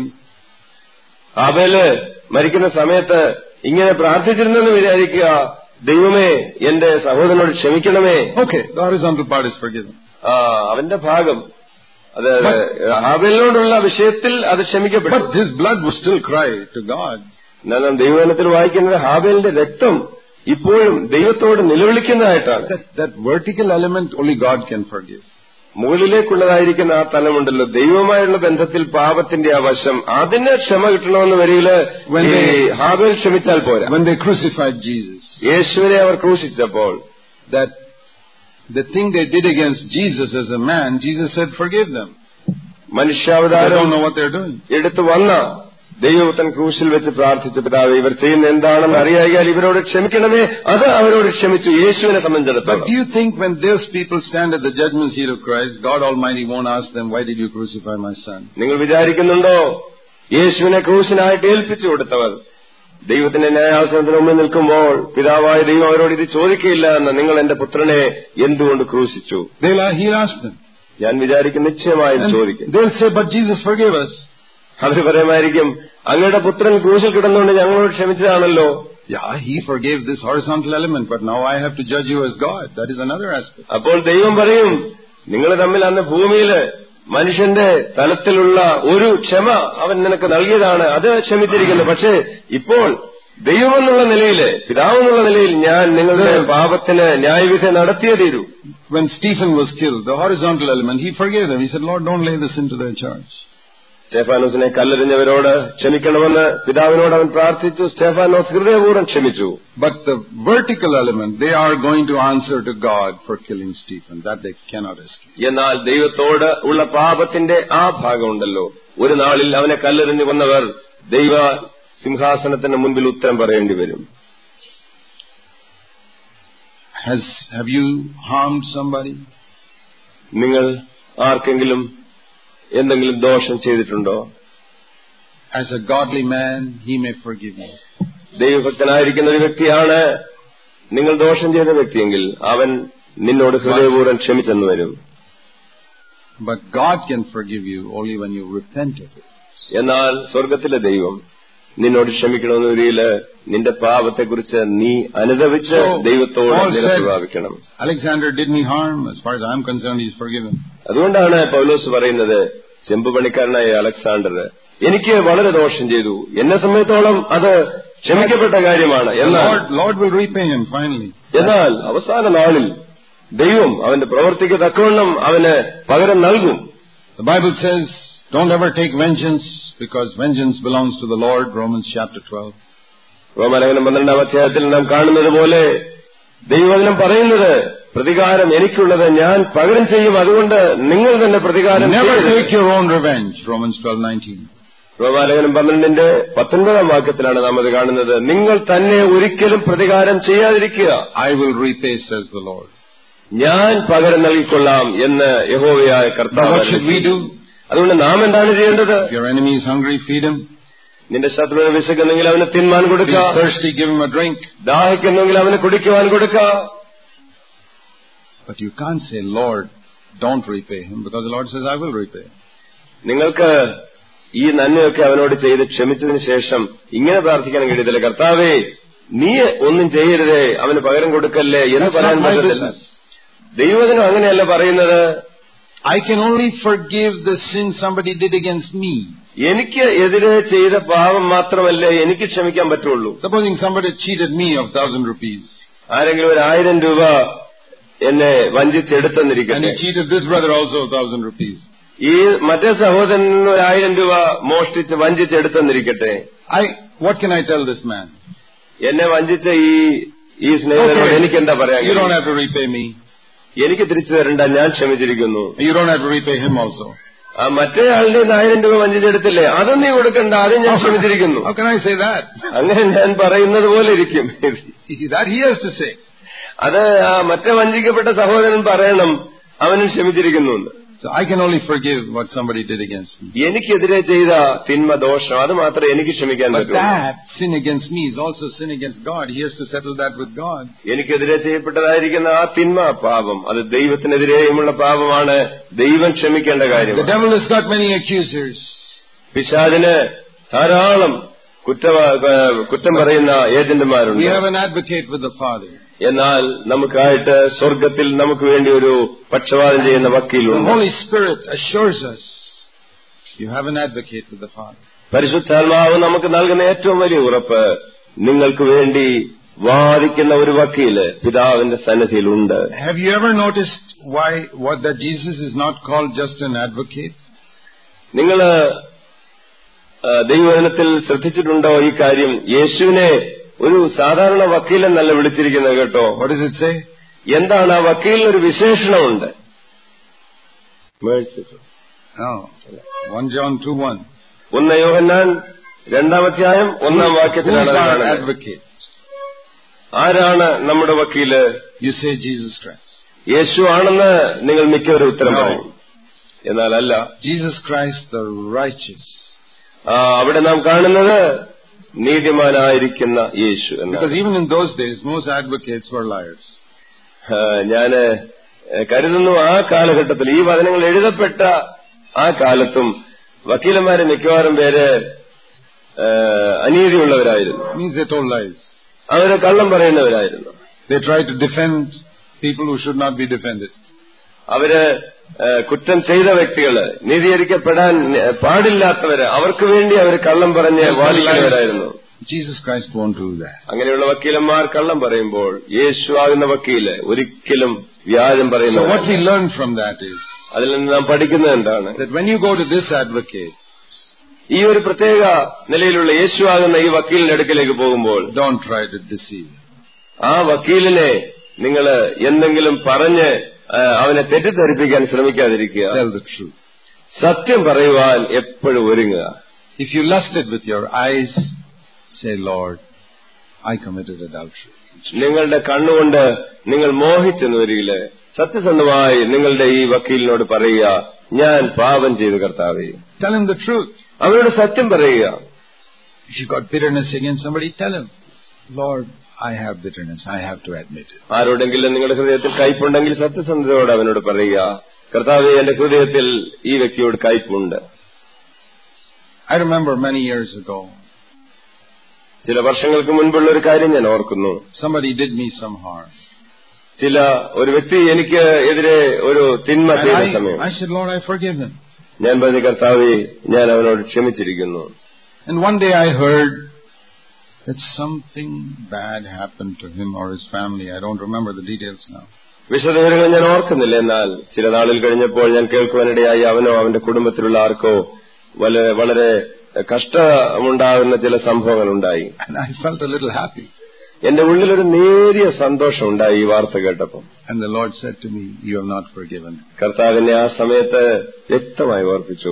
ഹാബേല് മരിക്കുന്ന സമയത്ത് ഇങ്ങനെ പ്രാർത്ഥിച്ചിരുന്നെന്ന് വിചാരിക്കുക ദൈവമേ എന്റെ സഹോദരനോട് ക്ഷമിക്കണമേ Okay, the horizontal part is forgiven. ആ, അവന്റെ ഭാഗം അത് ഹാബേലിനോടുള്ള വിഷയത്തിൽ അത് ക്ഷമിക്കപ്പെട്ടു But his blood would still cry to God. എന്നാൽ നാം ദൈവവചനത്തിൽ വായിക്കുന്നത് ഹാബേലിന്റെ രക്തം ഇപ്പോഴും ദൈവത്തോട് നിലവിളിക്കുന്നതായിട്ടാണ് That, that vertical element only God can forgive. മുകളിലേക്കുള്ളതായിരിക്കുന്ന ആ തലമുണ്ടല്ലോ ദൈവവുമായുള്ള ബന്ധത്തിൽ പാപത്തിന്റെ ആ വശം അതിന് ക്ഷമ കിട്ടണമെന്ന് വരികില് When ഈ they- ഹാബേൽ ക്ഷമിച്ചാൽ പോരാ When they crucified Jesus, യേശുവിനെ അവർ ക്രൂശിച്ചപ്പോൾ that the thing they did against Jesus as a man, Jesus said, forgive them. They മനുഷ്യാവതാരം don't know what they're doing. എടുത്തു വന്ന ദൈവപുത്രൻ ക്രൂശിൽ വെച്ച് പ്രാർത്ഥിച്ച പിതാവ് ഇവർ ചെയ്യുന്ന എന്താണെന്ന് അറിയായാൽ ഇവരോട് ക്ഷമിക്കണമേ അത് അവരോട് ക്ഷമിച്ചു യേശുവിനെ But സംബന്ധിച്ചിടത്തോളം do you think when those people stand at the judgment seat of Christ, God Almighty won't ask them, why did you crucify my son? നിങ്ങൾ വിചാരിക്കുന്നുണ്ടോ യേശുവിനെ ക്രൂശിനായിട്ട് ഏൽപ്പിച്ചു കൊടുത്തവർ ദൈവത്തിന്റെ ന്യായാസനത്തിന് മുമ്പിൽ നിൽക്കുമ്പോൾ പിതാവായ ദൈവം അവരോട് ഇത് ചോദിക്കയില്ല എന്ന് നിങ്ങൾ എന്റെ പുത്രനെ എന്തുകൊണ്ട് ക്രൂശിച്ചു They'll, he'll ask them. ഞാൻ വിചാരിക്കും നിശ്ചയമായും And ചോദിക്കും they'll say, but Jesus forgave us. അവർ പറയുമായിരിക്കും അങ്ങയുടെ പുത്രൻ ക്രൂശിൽ കിടന്നുകൊണ്ട് ഞങ്ങളോട് ക്ഷമിച്ചതാണല്ലോ Yeah, he forgave this horizontal element, but now I have to judge you as God. That is another aspect. അപ്പോൾ ദൈവം പറയും നിങ്ങൾ തമ്മിൽ അന്ന് ഭൂമിയില് മനുഷ്യന്റെ തലത്തിലുള്ള ഒരു ക്ഷമ അവൻ നിനക്ക് നൽകിയതാണ് അത് ക്ഷമിച്ചിരിക്കുന്നു പക്ഷേ ഇപ്പോൾ ദൈവം എന്നുള്ള നിലയില് പിതാവ് എന്നുള്ള നിലയിൽ ഞാൻ നിങ്ങളുടെ പാപത്തിന് ന്യായവിധി നടത്തിയേ തീരൂ When Stephen was killed, the horizontal element, he forgave them. He said, Lord, don't lay this into their charge. സ്റ്റെഫാനോസിനെ കല്ലെറിഞ്ഞവരോട് ക്ഷമിക്കണമെന്ന് പിതാവിനോട് അവൻ പ്രാർത്ഥിച്ചു സ്റ്റെഫാനോസ് ഹൃദയപൂർവ്വം ക്ഷമിച്ചു But the vertical element, they are going to answer to God for killing Stephen. That they cannot escape. എന്നാൽ ദൈവത്തോട് ഉള്ള പാപത്തിന്റെ ആ ഭാഗമുണ്ടല്ലോ ഒരു നാളിൽ അവനെ കല്ലെറിഞ്ഞു കൊന്നവർ ദൈവ സിംഹാസനത്തിന് മുൻപിൽ ഉത്തരം പറയേണ്ടി വരും Has, have you harmed somebody? നിങ്ങൾ ആർക്കെങ്കിലും എന്തെങ്കിലും ദോഷം ചെയ്തിട്ടുണ്ടോ As a godly man, he may forgive you. ദൈവഭക്തനായിരിക്കുന്ന ഒരു വ്യക്തിയാണ് നിങ്ങൾ ദോഷം ചെയ്ത വ്യക്തിയെങ്കിൽ അവൻ നിന്നോട് ഹൃദയപൂർവ്വം ക്ഷമിച്ചെന്ന് വരും But God can forgive you only when you repent of it. എന്നാൽ സ്വർഗത്തിലെ ദൈവം നിന്നോട് ക്ഷമിക്കണമെന്ന രീതിയില് നിന്റെ പാപത്തെക്കുറിച്ച് നീ അനുദവിച്ച് So, ദൈവത്തോട് Paul said- നിരപ്പ് പ്രാപിക്കണം Alexander did me harm. As far as I'm concerned, he's forgiven. അതുകൊണ്ടാണ് പൗലോസ് പറയുന്നത് ചെമ്പ് പണിക്കാരനായ അലക്സാണ്ടർ എനിക്ക് വളരെ ദോഷം ചെയ്തു എന്നെ സംബന്ധിച്ചോളം അത് ക്ഷമിക്കപ്പെട്ട കാര്യമാണ് The എന്നാൽ Lord, Lord will repay him finally. എന്നാൽ അവസാന നാളിൽ ദൈവം അവന്റെ പ്രവൃത്തിക്ക് തക്കവണ്ണം അവന് പകരം നൽകും The Bible says, don't ever take vengeance because vengeance belongs to the Lord, Romans chapter 12. റോമലേഖനം പന്ത്രണ്ടാം അധ്യായത്തിൽ നാം കാണുന്നത് പോലെ ദൈവവചനം പറയുന്നത് പ്രതികാരം എനിക്കുള്ളത് ഞാൻ പകരം ചെയ്യും അതുകൊണ്ട് നിങ്ങൾ തന്നെ പ്രതികാരം Never ചെയ്യരുത്. take your own revenge, Romans 12:19. റോമാലേഖനം പന്ത്രണ്ടിന്റെ പത്തൊൻപതാം വാക്യത്തിലാണ് നാം അത് കാണുന്നത് നിങ്ങൾ തന്നെ ഒരിക്കലും പ്രതികാരം ചെയ്യാതിരിക്കുക I will repay, says the Lord. ഞാൻ പകരം നൽകിക്കൊള്ളാം എന്ന് യഹോവയായ Now കർത്താവ് what should we do? അതുകൊണ്ട് നാം എന്താണ് ചെയ്യേണ്ടത് If your enemy is hungry, feed him. നിന്റെ ശത്രുവിനെ വിശക്കുന്നെങ്കിൽ അവന് തിന്മാൻ If കൊടുക്കുക he's thirsty, give him a drink. ദാഹിക്കുന്നെങ്കിൽ അവന് കുടിക്കുവാൻ കൊടുക്കുക But you can't say, Lord, don't repay him, because the Lord says, I will repay. നിങ്ങൾക്ക് ഈ നന്മയൊക്കെ അവനോട് ചെയ്ത് ക്ഷമിച്ചതിന് ശേഷം ഇങ്ങനെ പ്രാർത്ഥിക്കാൻ കഴിയത്തില്ല കർത്താവേ നീ ഒന്നും ചെയ്യരുതേ അവന് പകരം കൊടുക്കല്ലേ എന്ന് That's പറയാൻ not my പറ്റത്തില്ല business. ദൈവത്തിനും അങ്ങനെയല്ല പറയുന്നത് I can only forgive the sin somebody did against me. എനിക്ക് എതിരെ ചെയ്ത പാപം മാത്രമല്ലേ എനിക്ക് ക്ഷമിക്കാൻ പറ്റുള്ളൂ Supposing somebody cheated me of thousand rupees, ആരെങ്കിലും ഒരു ആയിരം രൂപ എന്നെ and വഞ്ചിച്ചെടുത്തെന്നിരിക്കട്ടെ he cheated this brother also of thousand rupees. ഈ മറ്റേ സഹോദരൻ ഒരു ആയിരം രൂപ മോഷ്ടിച്ച് വഞ്ചിച്ചെടുത്തെന്നിരിക്കട്ടെ I, what can I tell this man? എന്നെ വഞ്ചിച്ച ഈ ഈ സ്നേഹിതനോട് എനിക്ക് എന്താ പറയാൻ you don't കഴിയും? have to repay me. എനിക്ക് തിരിച്ചു തരണ്ട ഞാൻ ക്ഷമിച്ചിരിക്കുന്നു You don't have to repay him also. ആ മറ്റേ ആളുടെ കയ്യിൽ നിന്ന് ആയിരം രൂപ വഞ്ചിച്ചെടുത്തില്ലേ അതും നീ കൊടുക്കണ്ട അത് ഞാൻ ക്ഷമിച്ചിരിക്കുന്നു How can I say that? അങ്ങനെ ഞാൻ പറയുന്നത് പോലെ ഇരിക്കും that he has to say. അത് ആ മറ്റേ വഞ്ചിക്കപ്പെട്ട സഹോദരൻ പറയണം അവനും ക്ഷമിച്ചിരിക്കുന്നു എന്ന്. So I can only forgive what somebody did against me. എനിക്കെതിരെ ചെയ്ത തിന്മ ദോഷം അത് മാത്രമേ എനിക്ക് ക്ഷമിക്കാൻ But പറ്റൂ that sin against me is also sin against God. He has to settle that with God. എനിക്കെതിരെ ചെയ്യപ്പെട്ടതായിരിക്കുന്ന ആ തിന്മ പാപം അത് ദൈവത്തിനെതിരെയുമുള്ള പാപമാണ് ദൈവം ക്ഷമിക്കേണ്ട The കാര്യം devil has got many accusers. പിശാചിന് ധാരാളം കുറ്റ കുറ്റം പറയുന്ന We ഏജന്റുമാരുണ്ട് have an advocate with the Father. എന്നാൽ നമുക്കായിട്ട് സ്വർഗത്തിൽ നമുക്ക് വേണ്ടി ഒരു പക്ഷപാതം ചെയ്യുന്ന The വക്കീലുണ്ട് Holy Spirit assures us you have an advocate with the Father. പരിശുദ്ധാത്മാവ് നമുക്ക് നൽകുന്ന ഏറ്റവും വലിയ ഉറപ്പ് നിങ്ങൾക്ക് വേണ്ടി വാദിക്കുന്ന ഒരു വക്കീല് പിതാവിന്റെ സന്നിധിയിലുണ്ട് Have you ever noticed why what that Jesus is not called just an advocate? നിങ്ങൾ ദൈവവചനത്തിൽ ശ്രദ്ധിച്ചിട്ടുണ്ടോ ഈ കാര്യം യേശുവിനെ ഒരു സാധാരണ വക്കീലെന്നല്ല വിളിച്ചിരിക്കുന്നത് കേട്ടോ What does it say? എന്താണ് ആ വക്കീലിന് ഒരു വിശേഷണമുണ്ട് No. 1 John 2 1. ഒന്ന് യോഹന്നാൻ രണ്ടാമധ്യായം ഒന്നാം Who is വാക്യത്തിലാണ് അത് our കാണുന്നത്. advocate? ആരാണ് നമ്മുടെ വക്കീല് You say Jesus Christ. യേശു ആണെന്ന് നിങ്ങൾ മിക്കവരും ഉത്തരം No. പറയും എന്നാൽ അല്ല Jesus Christ the righteous. ആ, അവിടെ നാം കാണുന്നത് നീതിമാനായിരിക്കുന്ന യേശു എന്നാണ് Because even in those days, most advocates were liars. ആ, ഞാന് കരുതുന്നു ആ കാലഘട്ടത്തിൽ ഈ വചനങ്ങൾ എഴുതപ്പെട്ട ആ കാലത്തും വക്കീലന്മാരെ മിക്കവാറും പേര് ആ, അനീതിയുള്ളവരായിരുന്നു It means they told lies. അവര് കള്ളം പറയുന്നവരായിരുന്നു They tried to defend people who should not be defended. അവര് ആ, കുറ്റം ചെയ്ത വ്യക്തികള് നീതീകരിക്കപ്പെടാൻ പാടില്ലാത്തവര് അവർക്ക് വേണ്ടി അവർ കള്ളം പറഞ്ഞ് വാദിക്കുന്നവരായിരുന്നു Jesus Christ won't do that. അങ്ങനെയുള്ള വക്കീലന്മാർ കള്ളം പറയുമ്പോൾ യേശു ആകുന്ന വക്കീല് ഒരിക്കലും വ്യാജം So what പറയുന്ന we learn from that is അതിൽ നിന്ന് നാം പഠിക്കുന്നത് എന്താണ് that when you go to this advocate, ഈ ഒരു പ്രത്യേക നിലയിലുള്ള യേശുവാകുന്ന ഈ വക്കീലിന്റെ അടുക്കലേക്ക് പോകുമ്പോൾ Don't try to deceive him. ആ വക്കീലിനെ നിങ്ങൾ എന്തെങ്കിലും പറഞ്ഞ് ആ, അവനെ തെറ്റിദ്ധരിപ്പിക്കാൻ ശ്രമിക്കാതിരിക്കുക Tell the truth. സത്യം പറയുവാൻ എപ്പോഴും ഒരുങ്ങുക If you lusted with your eyes, say, Lord, I committed adultery. നിങ്ങളുടെ കണ്ണുകൊണ്ട് നിങ്ങൾ മോഹിച്ചെന്ന് വരികില് സത്യസന്ധമായി നിങ്ങളുടെ ഈ വക്കീലിനോട് പറയുക ഞാൻ പാപം ചെയ്തു കർത്താവേ Tell him the truth. അവരോട് സത്യം പറയുക If you got bitterness against somebody, tell him, Lord, I have bitterness. I have to admit it. ആരോടെങ്കിലും നിങ്ങളുടെ ഹൃദയത്തിൽ കയ്പുണ്ടെങ്കിൽ സത്യസന്ധതയോട് അവനോട് പറയുക കർത്താവെ എന്റെ ഹൃദയത്തിൽ ഈ വ്യക്തിയോട് കയ്പുണ്ട് I remember many years ago, ചില വർഷങ്ങൾക്ക് മുൻപുള്ള ഒരു കാര്യം ഞാൻ ഓർക്കുന്നു somebody did me some harm. ചില ഒരു വ്യക്തി എനിക്ക് എതിരെ ഒരു തിന്മ And ചെയ്ത I, സമയം I said, Lord, I forgive him. ഞാൻ പറഞ്ഞു കർത്താവെ ഞാൻ അവനോട് ക്ഷമിച്ചിരിക്കുന്നു And one day I heard that something bad happened to him or his family. I don't remember the details now. വിശദവിവരങ്ങൾ ഞാൻ ഓർക്കുന്നില്ല എന്നാൽ ചില നാളിൽ കഴിഞ്ഞപ്പോൾ ഞാൻ കേൾക്കുവാനിടയായി അവനോ അവന്റെ കുടുംബത്തിലുള്ള ആർക്കോ വളരെ വളരെ കഷ്ടമുണ്ടാകുന്ന ചില സംഭവങ്ങൾ ഉണ്ടായി And I felt a little happy. എന്റെ ഉള്ളിലൊരു നേരിയ സന്തോഷം ഉണ്ടായി ഈ വാർത്ത കേട്ടപ്പോൾ And the Lord said to me, You have not forgiven. കർത്താവിനെ ആ സമയത്ത് വ്യക്തമായി ഓർപ്പിച്ചു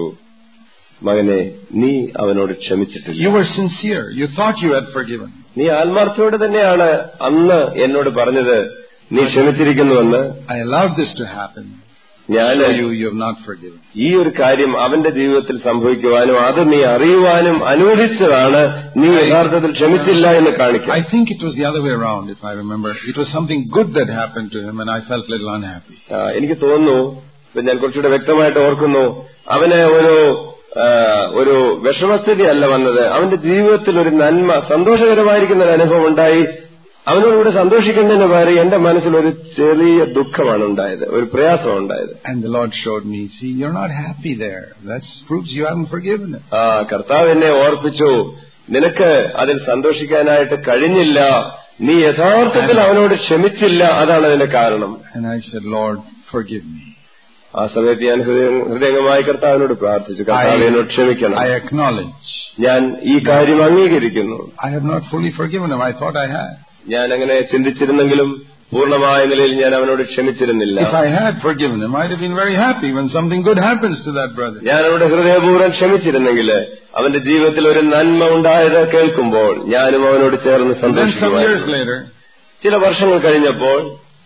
മകനെ നീ അവനോട് ക്ഷമിച്ചിട്ടില്ല You were sincere. You thought you had forgiven. നീ ആത്മാർത്ഥയോടെ തന്നെയാണ് അന്ന് എന്നോട് പറഞ്ഞത് നീ ക്ഷമിച്ചിരിക്കുന്നുവെന്ന് I allowed this to happen. ഞാൻ Show you you have not forgiven. ഈ ഒരു കാര്യം അവന്റെ ജീവിതത്തിൽ സംഭവിക്കുവാനും അത് നീ അറിയുവാനും അനുവദിച്ചതാണ് നീ യഥാർത്ഥത്തിൽ ക്ഷമിച്ചില്ല എന്ന് കാണിക്കുക I think it was the other way around, if I remember. It was something good that happened to him, and I felt a little unhappy. ആ, എനിക്ക് തോന്നുന്നു ഇപ്പൊ ഞാൻ കുറച്ചുകൂടെ വ്യക്തമായിട്ട് ഓർക്കുന്നു അവന് ഒരു ആ, ഒരു വിഷമസ്ഥിതി അല്ല വന്നത് അവന്റെ ജീവിതത്തിൽ ഒരു നന്മ സന്തോഷകരമായിരിക്കുന്ന ഒരു അനുഭവം ഉണ്ടായി അവനോടുകൂടെ സന്തോഷിക്കുന്നതിന് പകരം എന്റെ മനസ്സിൽ ഒരു ചെറിയ ദുഃഖമാണ് ഉണ്ടായത് ഒരു പ്രയാസമാണ് ഉണ്ടായത് And the Lord showed me, see, you're not happy there. That proves you haven't forgiven him. ആ കർത്താവ് എന്നെ ഓർപ്പിച്ചു നിനക്ക് അതിൽ സന്തോഷിക്കാനായിട്ട് കഴിഞ്ഞില്ല നീ യഥാർത്ഥത്തിൽ അവനോട് ക്ഷമിച്ചില്ല അതാണ് അതിന്റെ കാരണം And I said, Lord, forgive me. ആ സമയത്ത് ഞാൻ ഹൃദയ- ഹൃദയംഗമായി കർത്താവിനോട് പ്രാർത്ഥിച്ചു കർത്താവ് എന്നോട് ക്ഷമിക്കണം I acknowledge ഞാൻ ഈ കാര്യം അംഗീകരിക്കുന്നു I have not fully forgiven him. I thought I had. ഞാൻ അങ്ങനെ ചിന്തിച്ചിരുന്നെങ്കിലും പൂർണ്ണമായ നിലയിൽ ഞാൻ അവനോട് ക്ഷമിച്ചിരുന്നില്ല If I had forgiven him, I'd have been very happy when something good happens to that brother. ഞാൻ അവനോട് ഹൃദയപൂർവ്വം ക്ഷമിച്ചിരുന്നെങ്കിൽ അവന്റെ ജീവിതത്തിൽ ഒരു നന്മ ഉണ്ടായത് കേൾക്കുമ്പോൾ ഞാനും അവനോട് ചേർന്ന് And then some years സന്തോഷിക്കുമായിരുന്നു later, ചില വർഷങ്ങൾ കഴിഞ്ഞപ്പോൾ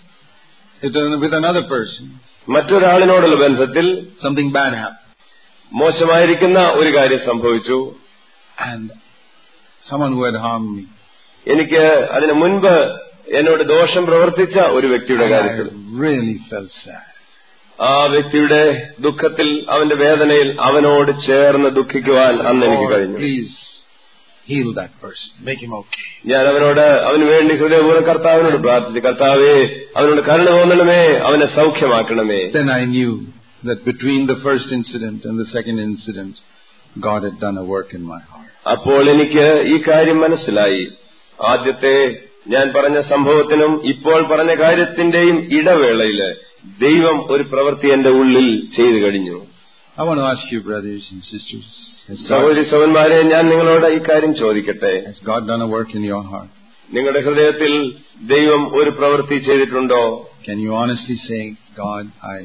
it, with another person, മറ്റൊരാളിനോടുള്ള ബന്ധത്തിൽ something bad happened. മോശമായിരിക്കുന്ന ഒരു കാര്യം സംഭവിച്ചു And someone who had harmed me. എനിക്ക് അതിനു മുൻപ് എന്നോട് ദോഷം പ്രവർത്തിച്ച ഒരു വ്യക്തിയുടെ And കാര്യത്തിൽ I really felt sad. ആ വ്യക്തിയുടെ ദുഃഖത്തിൽ അവന്റെ വേദനയിൽ അവനോട് ചേർന്ന് ദുഃഖിക്കുവാൻ അന്ന് എനിക്ക് Lord, കഴിഞ്ഞു please heal that person. Make him okay. ഞാൻ അവനോട് അവന് വേണ്ടി ഹൃദയപൂർവ്വം കർത്താവിനോട് പ്രാർത്ഥിച്ചു കർത്താവേ അവനോട് കരുണ തോന്നണമേ അവനെ സൗഖ്യമാക്കണമേ Then I knew that between the first incident and the second incident, God had done a work in my heart. അപ്പോൾ എനിക്ക് ഈ കാര്യം മനസ്സിലായി ആദ്യത്തെ ഞാൻ പറഞ്ഞ സംഭവത്തിനും ഇപ്പോൾ പറഞ്ഞ കാര്യത്തിന്റെയും ഇടവേളയില് ദൈവം ഒരു പ്രവൃത്തി എന്റെ ഉള്ളിൽ ചെയ്തു കഴിഞ്ഞു I want to ask you, brothers and sisters, has God, സഹോദരി സഹോദരന്മാരെ ഞാൻ നിങ്ങളോട് ഈ കാര്യം ചോദിക്കട്ടെ has God done a work in your heart? നിങ്ങളുടെ ഹൃദയത്തിൽ ദൈവം ഒരു പ്രവൃത്തി ചെയ്തിട്ടുണ്ടോ Can you honestly say, God, I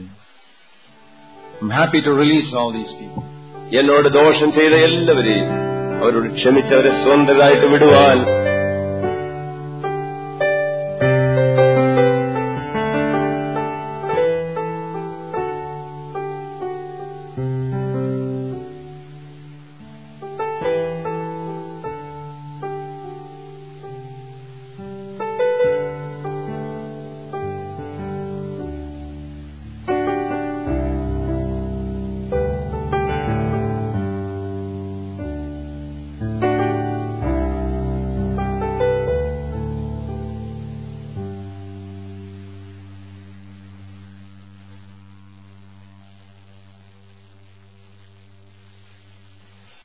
am happy to release all these people. എന്നോട് ദോഷം ചെയ്ത എല്ലാവരെയും അവരോട് ക്ഷമിച്ചവരെ സ്വന്തമായിട്ട് വിടുവാൻ